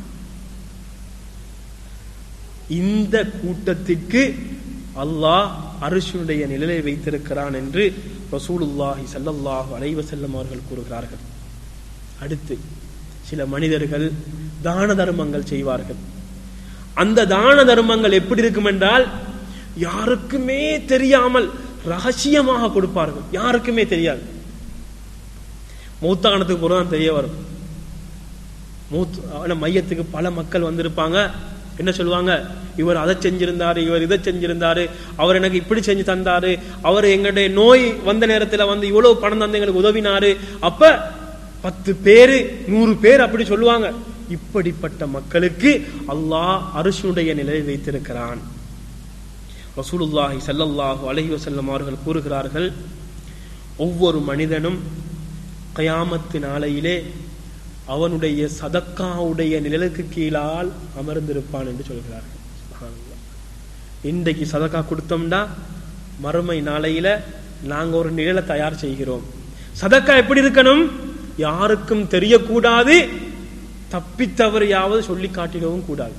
இந்த கூட்டத்திற்கு அல்லாஹ் அரிசுடைய நிழலை வைத்திருக்கிறான் என்று ரசூலுல்லாஹி சல்லல்லாஹு அலைவ செல்லம் அவர்கள் கூறுகிறார்கள் அடுத்து சில மனிதர்கள் தான தர்மங்கள் செய்வார்கள் அந்த தான தர்மங்கள் எப்படி இருக்கும் என்றால் யாருக்குமே தெரியாமல் ரகசியமாக கொடுப்பார்கள் யாருக்குமே தெரியாது மூத்தானத்துக்கு தான் தெரிய வரும் மூத்த மையத்துக்கு பல மக்கள் வந்திருப்பாங்க என்ன சொல்லுவாங்க இவர் அதை செஞ்சிருந்தாரு இவர் இதை செஞ்சிருந்தாரு அவர் எனக்கு இப்படி செஞ்சு தந்தாரு அவர் எங்களுடைய நோய் வந்த நேரத்துல வந்து இவ்வளவு பணம் தந்து எங்களுக்கு உதவினாரு அப்ப பத்து பேரு நூறு பேர் அப்படி சொல்லுவாங்க இப்படிப்பட்ட மக்களுக்கு அல்லாஹ் அரிசுடைய நிலை வைத்திருக்கிறான் ரசூலுல்லாஹி சல்லல்லாஹு அலஹி வசல்லம் அவர்கள் கூறுகிறார்கள் ஒவ்வொரு மனிதனும் கயாமத்து நாளையிலே அவனுடைய சதக்காவுடைய நிழலுக்கு கீழால் அமர்ந்திருப்பான் என்று சொல்கிறார்கள் இன்றைக்கு சதக்கா கொடுத்தோம்னா மறுமை நாளையில நாங்க ஒரு நிழலை தயார் செய்கிறோம் சதக்கா எப்படி இருக்கணும் யாருக்கும் தெரியக்கூடாது தப்பித்தவரையாவது சொல்லி காட்டிடவும் கூடாது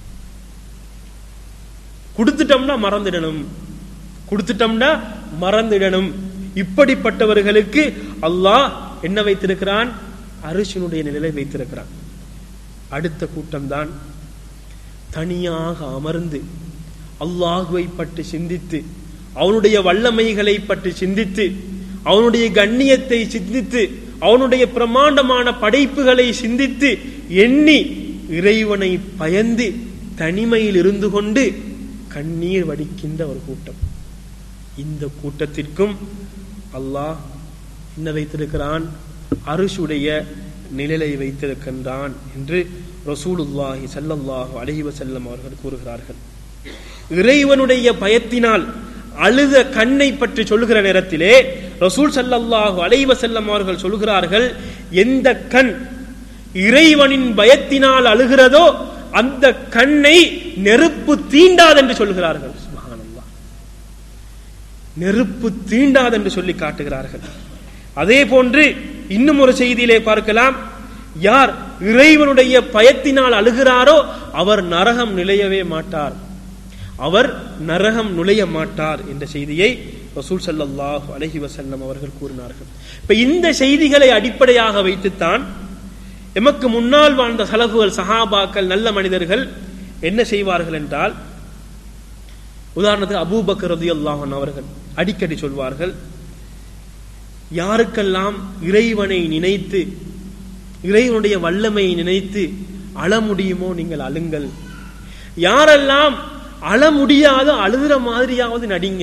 கொடுத்துட்டோம்னா மறந்துடணும் கொடுத்துட்டோம்னா மறந்துடணும் இப்படிப்பட்டவர்களுக்கு அல்லாஹ் என்ன வைத்திருக்கிறான் அரிசினுடைய நிலை வைத்திருக்கிறான் அடுத்த கூட்டம்தான் தனியாக அமர்ந்து அல்லாஹுவை பற்றி சிந்தித்து அவனுடைய வல்லமைகளை பற்றி சிந்தித்து அவனுடைய கண்ணியத்தை சிந்தித்து அவனுடைய பிரமாண்டமான படைப்புகளை சிந்தித்து எண்ணி இறைவனை பயந்து தனிமையில் இருந்து கொண்டு கண்ணீர் வடிக்கின்ற ஒரு கூட்டம் இந்த கூட்டத்திற்கும் அல்லாஹ் என்ன வைத்திருக்கிறான் அரிசுடைய நிழலை வைத்திருக்கின்றான் என்று ரசூலுல்லாஹி சல்லல்லாஹு அலைஹி வஸல்லம் அவர்கள் கூறுகிறார்கள் இறைவனுடைய பயத்தினால் அழுத கண்ணை பற்றி சொல்லுகிற நேரத்திலே ரசூல் சல்லல்லாஹு அலைஹி வஸல்லம் அவர்கள் சொல்கிறார்கள் எந்த கண் இறைவனின் பயத்தினால் அழுகிறதோ அந்த கண்ணை நெருப்பு தீண்டாது என்று சொல்கிறார்கள் சுப்ஹானல்லாஹ் நெருப்பு தீண்டாது என்று சொல்லி காட்டுகிறார்கள் அதே போன்று இன்னும் ஒரு செய்தியிலே பார்க்கலாம் யார் இறைவனுடைய பயத்தினால் அழுகிறாரோ அவர் நரகம் நிலையவே மாட்டார் அவர் நரகம் நுழைய மாட்டார் என்ற செய்தியை ரசூல் ஸல்லல்லாஹு அலைஹி வஸல்லம் அவர்கள் கூறினார்கள் இப்ப இந்த செய்திகளை அடிப்படையாக வைத்துத்தான் எமக்கு முன்னால் வாழ்ந்த சலகுகள் சஹாபாக்கள் நல்ல மனிதர்கள் என்ன செய்வார்கள் என்றால் உதாரணத்துக்கு அபூபக்கர் ரலியல்லாஹு அன்ஹு அவர்கள் அடிக்கடி சொல்வார்கள் யாருக்கெல்லாம் இறைவனை நினைத்து இறைவனுடைய வல்லமையை நினைத்து அழ முடியுமோ நீங்கள் அழுங்கள் யாரெல்லாம் அழ முடியாத அழுகிற மாதிரியாவது நடிங்க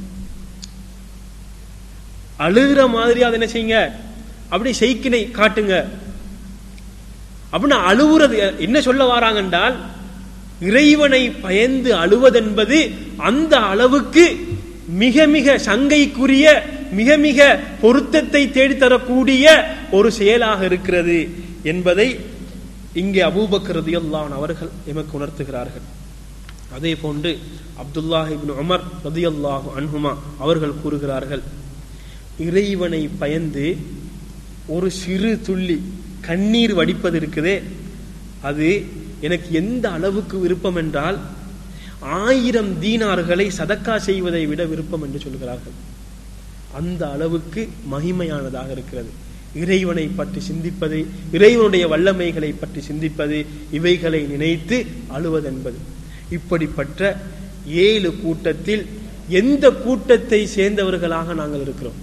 அழுகிற மாதிரியாவது என்ன செய்யுங்க அப்படி செய்கினை காட்டுங்க அப்படின்னு அழுவுறது என்ன சொல்ல வராங்க என்றால் இறைவனை பயந்து அழுவதென்பது அந்த அளவுக்கு மிக மிக சங்கைக்குரிய மிக மிக பொருத்தத்தை தேடித்தரக்கூடிய ஒரு செயலாக இருக்கிறது என்பதை இங்கே அபூபக்கர் ரதியல்லான் அவர்கள் எமக்கு உணர்த்துகிறார்கள் அதே போன்று அப்துல்லாஹ் இப்னு உமர் ரதியல்லாஹு அன்ஹுமா அவர்கள் கூறுகிறார்கள் இறைவனை பயந்து ஒரு சிறு துள்ளி கண்ணீர் வடிப்பது இருக்குதே அது எனக்கு எந்த அளவுக்கு விருப்பம் என்றால் ஆயிரம் தீனார்களை சதக்கா செய்வதை விட விருப்பம் என்று சொல்கிறார்கள் அந்த அளவுக்கு மகிமையானதாக இருக்கிறது இறைவனை பற்றி சிந்திப்பது இறைவனுடைய வல்லமைகளை பற்றி சிந்திப்பது இவைகளை நினைத்து அழுவதென்பது இப்படிப்பட்ட ஏழு கூட்டத்தில் எந்த கூட்டத்தை சேர்ந்தவர்களாக நாங்கள் இருக்கிறோம்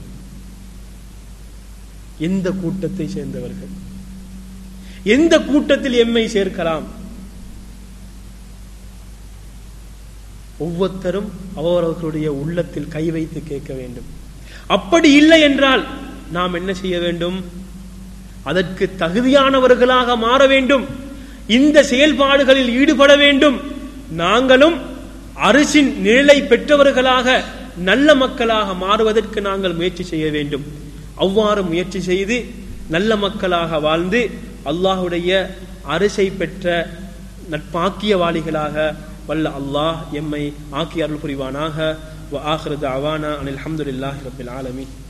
எந்த கூட்டத்தை சேர்ந்தவர்கள் எந்த கூட்டத்தில் எம்மை சேர்க்கலாம் ஒவ்வொருத்தரும் அவரவர்களுடைய உள்ளத்தில் கை வைத்து கேட்க வேண்டும் அப்படி இல்லை என்றால் நாம் என்ன செய்ய வேண்டும் அதற்கு தகுதியானவர்களாக மாற வேண்டும் இந்த செயல்பாடுகளில் ஈடுபட வேண்டும் நாங்களும் அரசின் நிழலை பெற்றவர்களாக நல்ல மக்களாக மாறுவதற்கு நாங்கள் முயற்சி செய்ய வேண்டும் அவ்வாறு முயற்சி செய்து நல்ல மக்களாக வாழ்ந்து அல்லாஹுடைய அரசை பெற்ற நட்பாக்கியவாளிகளாக வல்ல அல்லாஹ் எம்மை ஆக்கி அருள் புரிவானாக வ ஆஹிரு தஅவானா அனில் ஹம்துலில்லாஹி ரப்பில் ஆலமீன்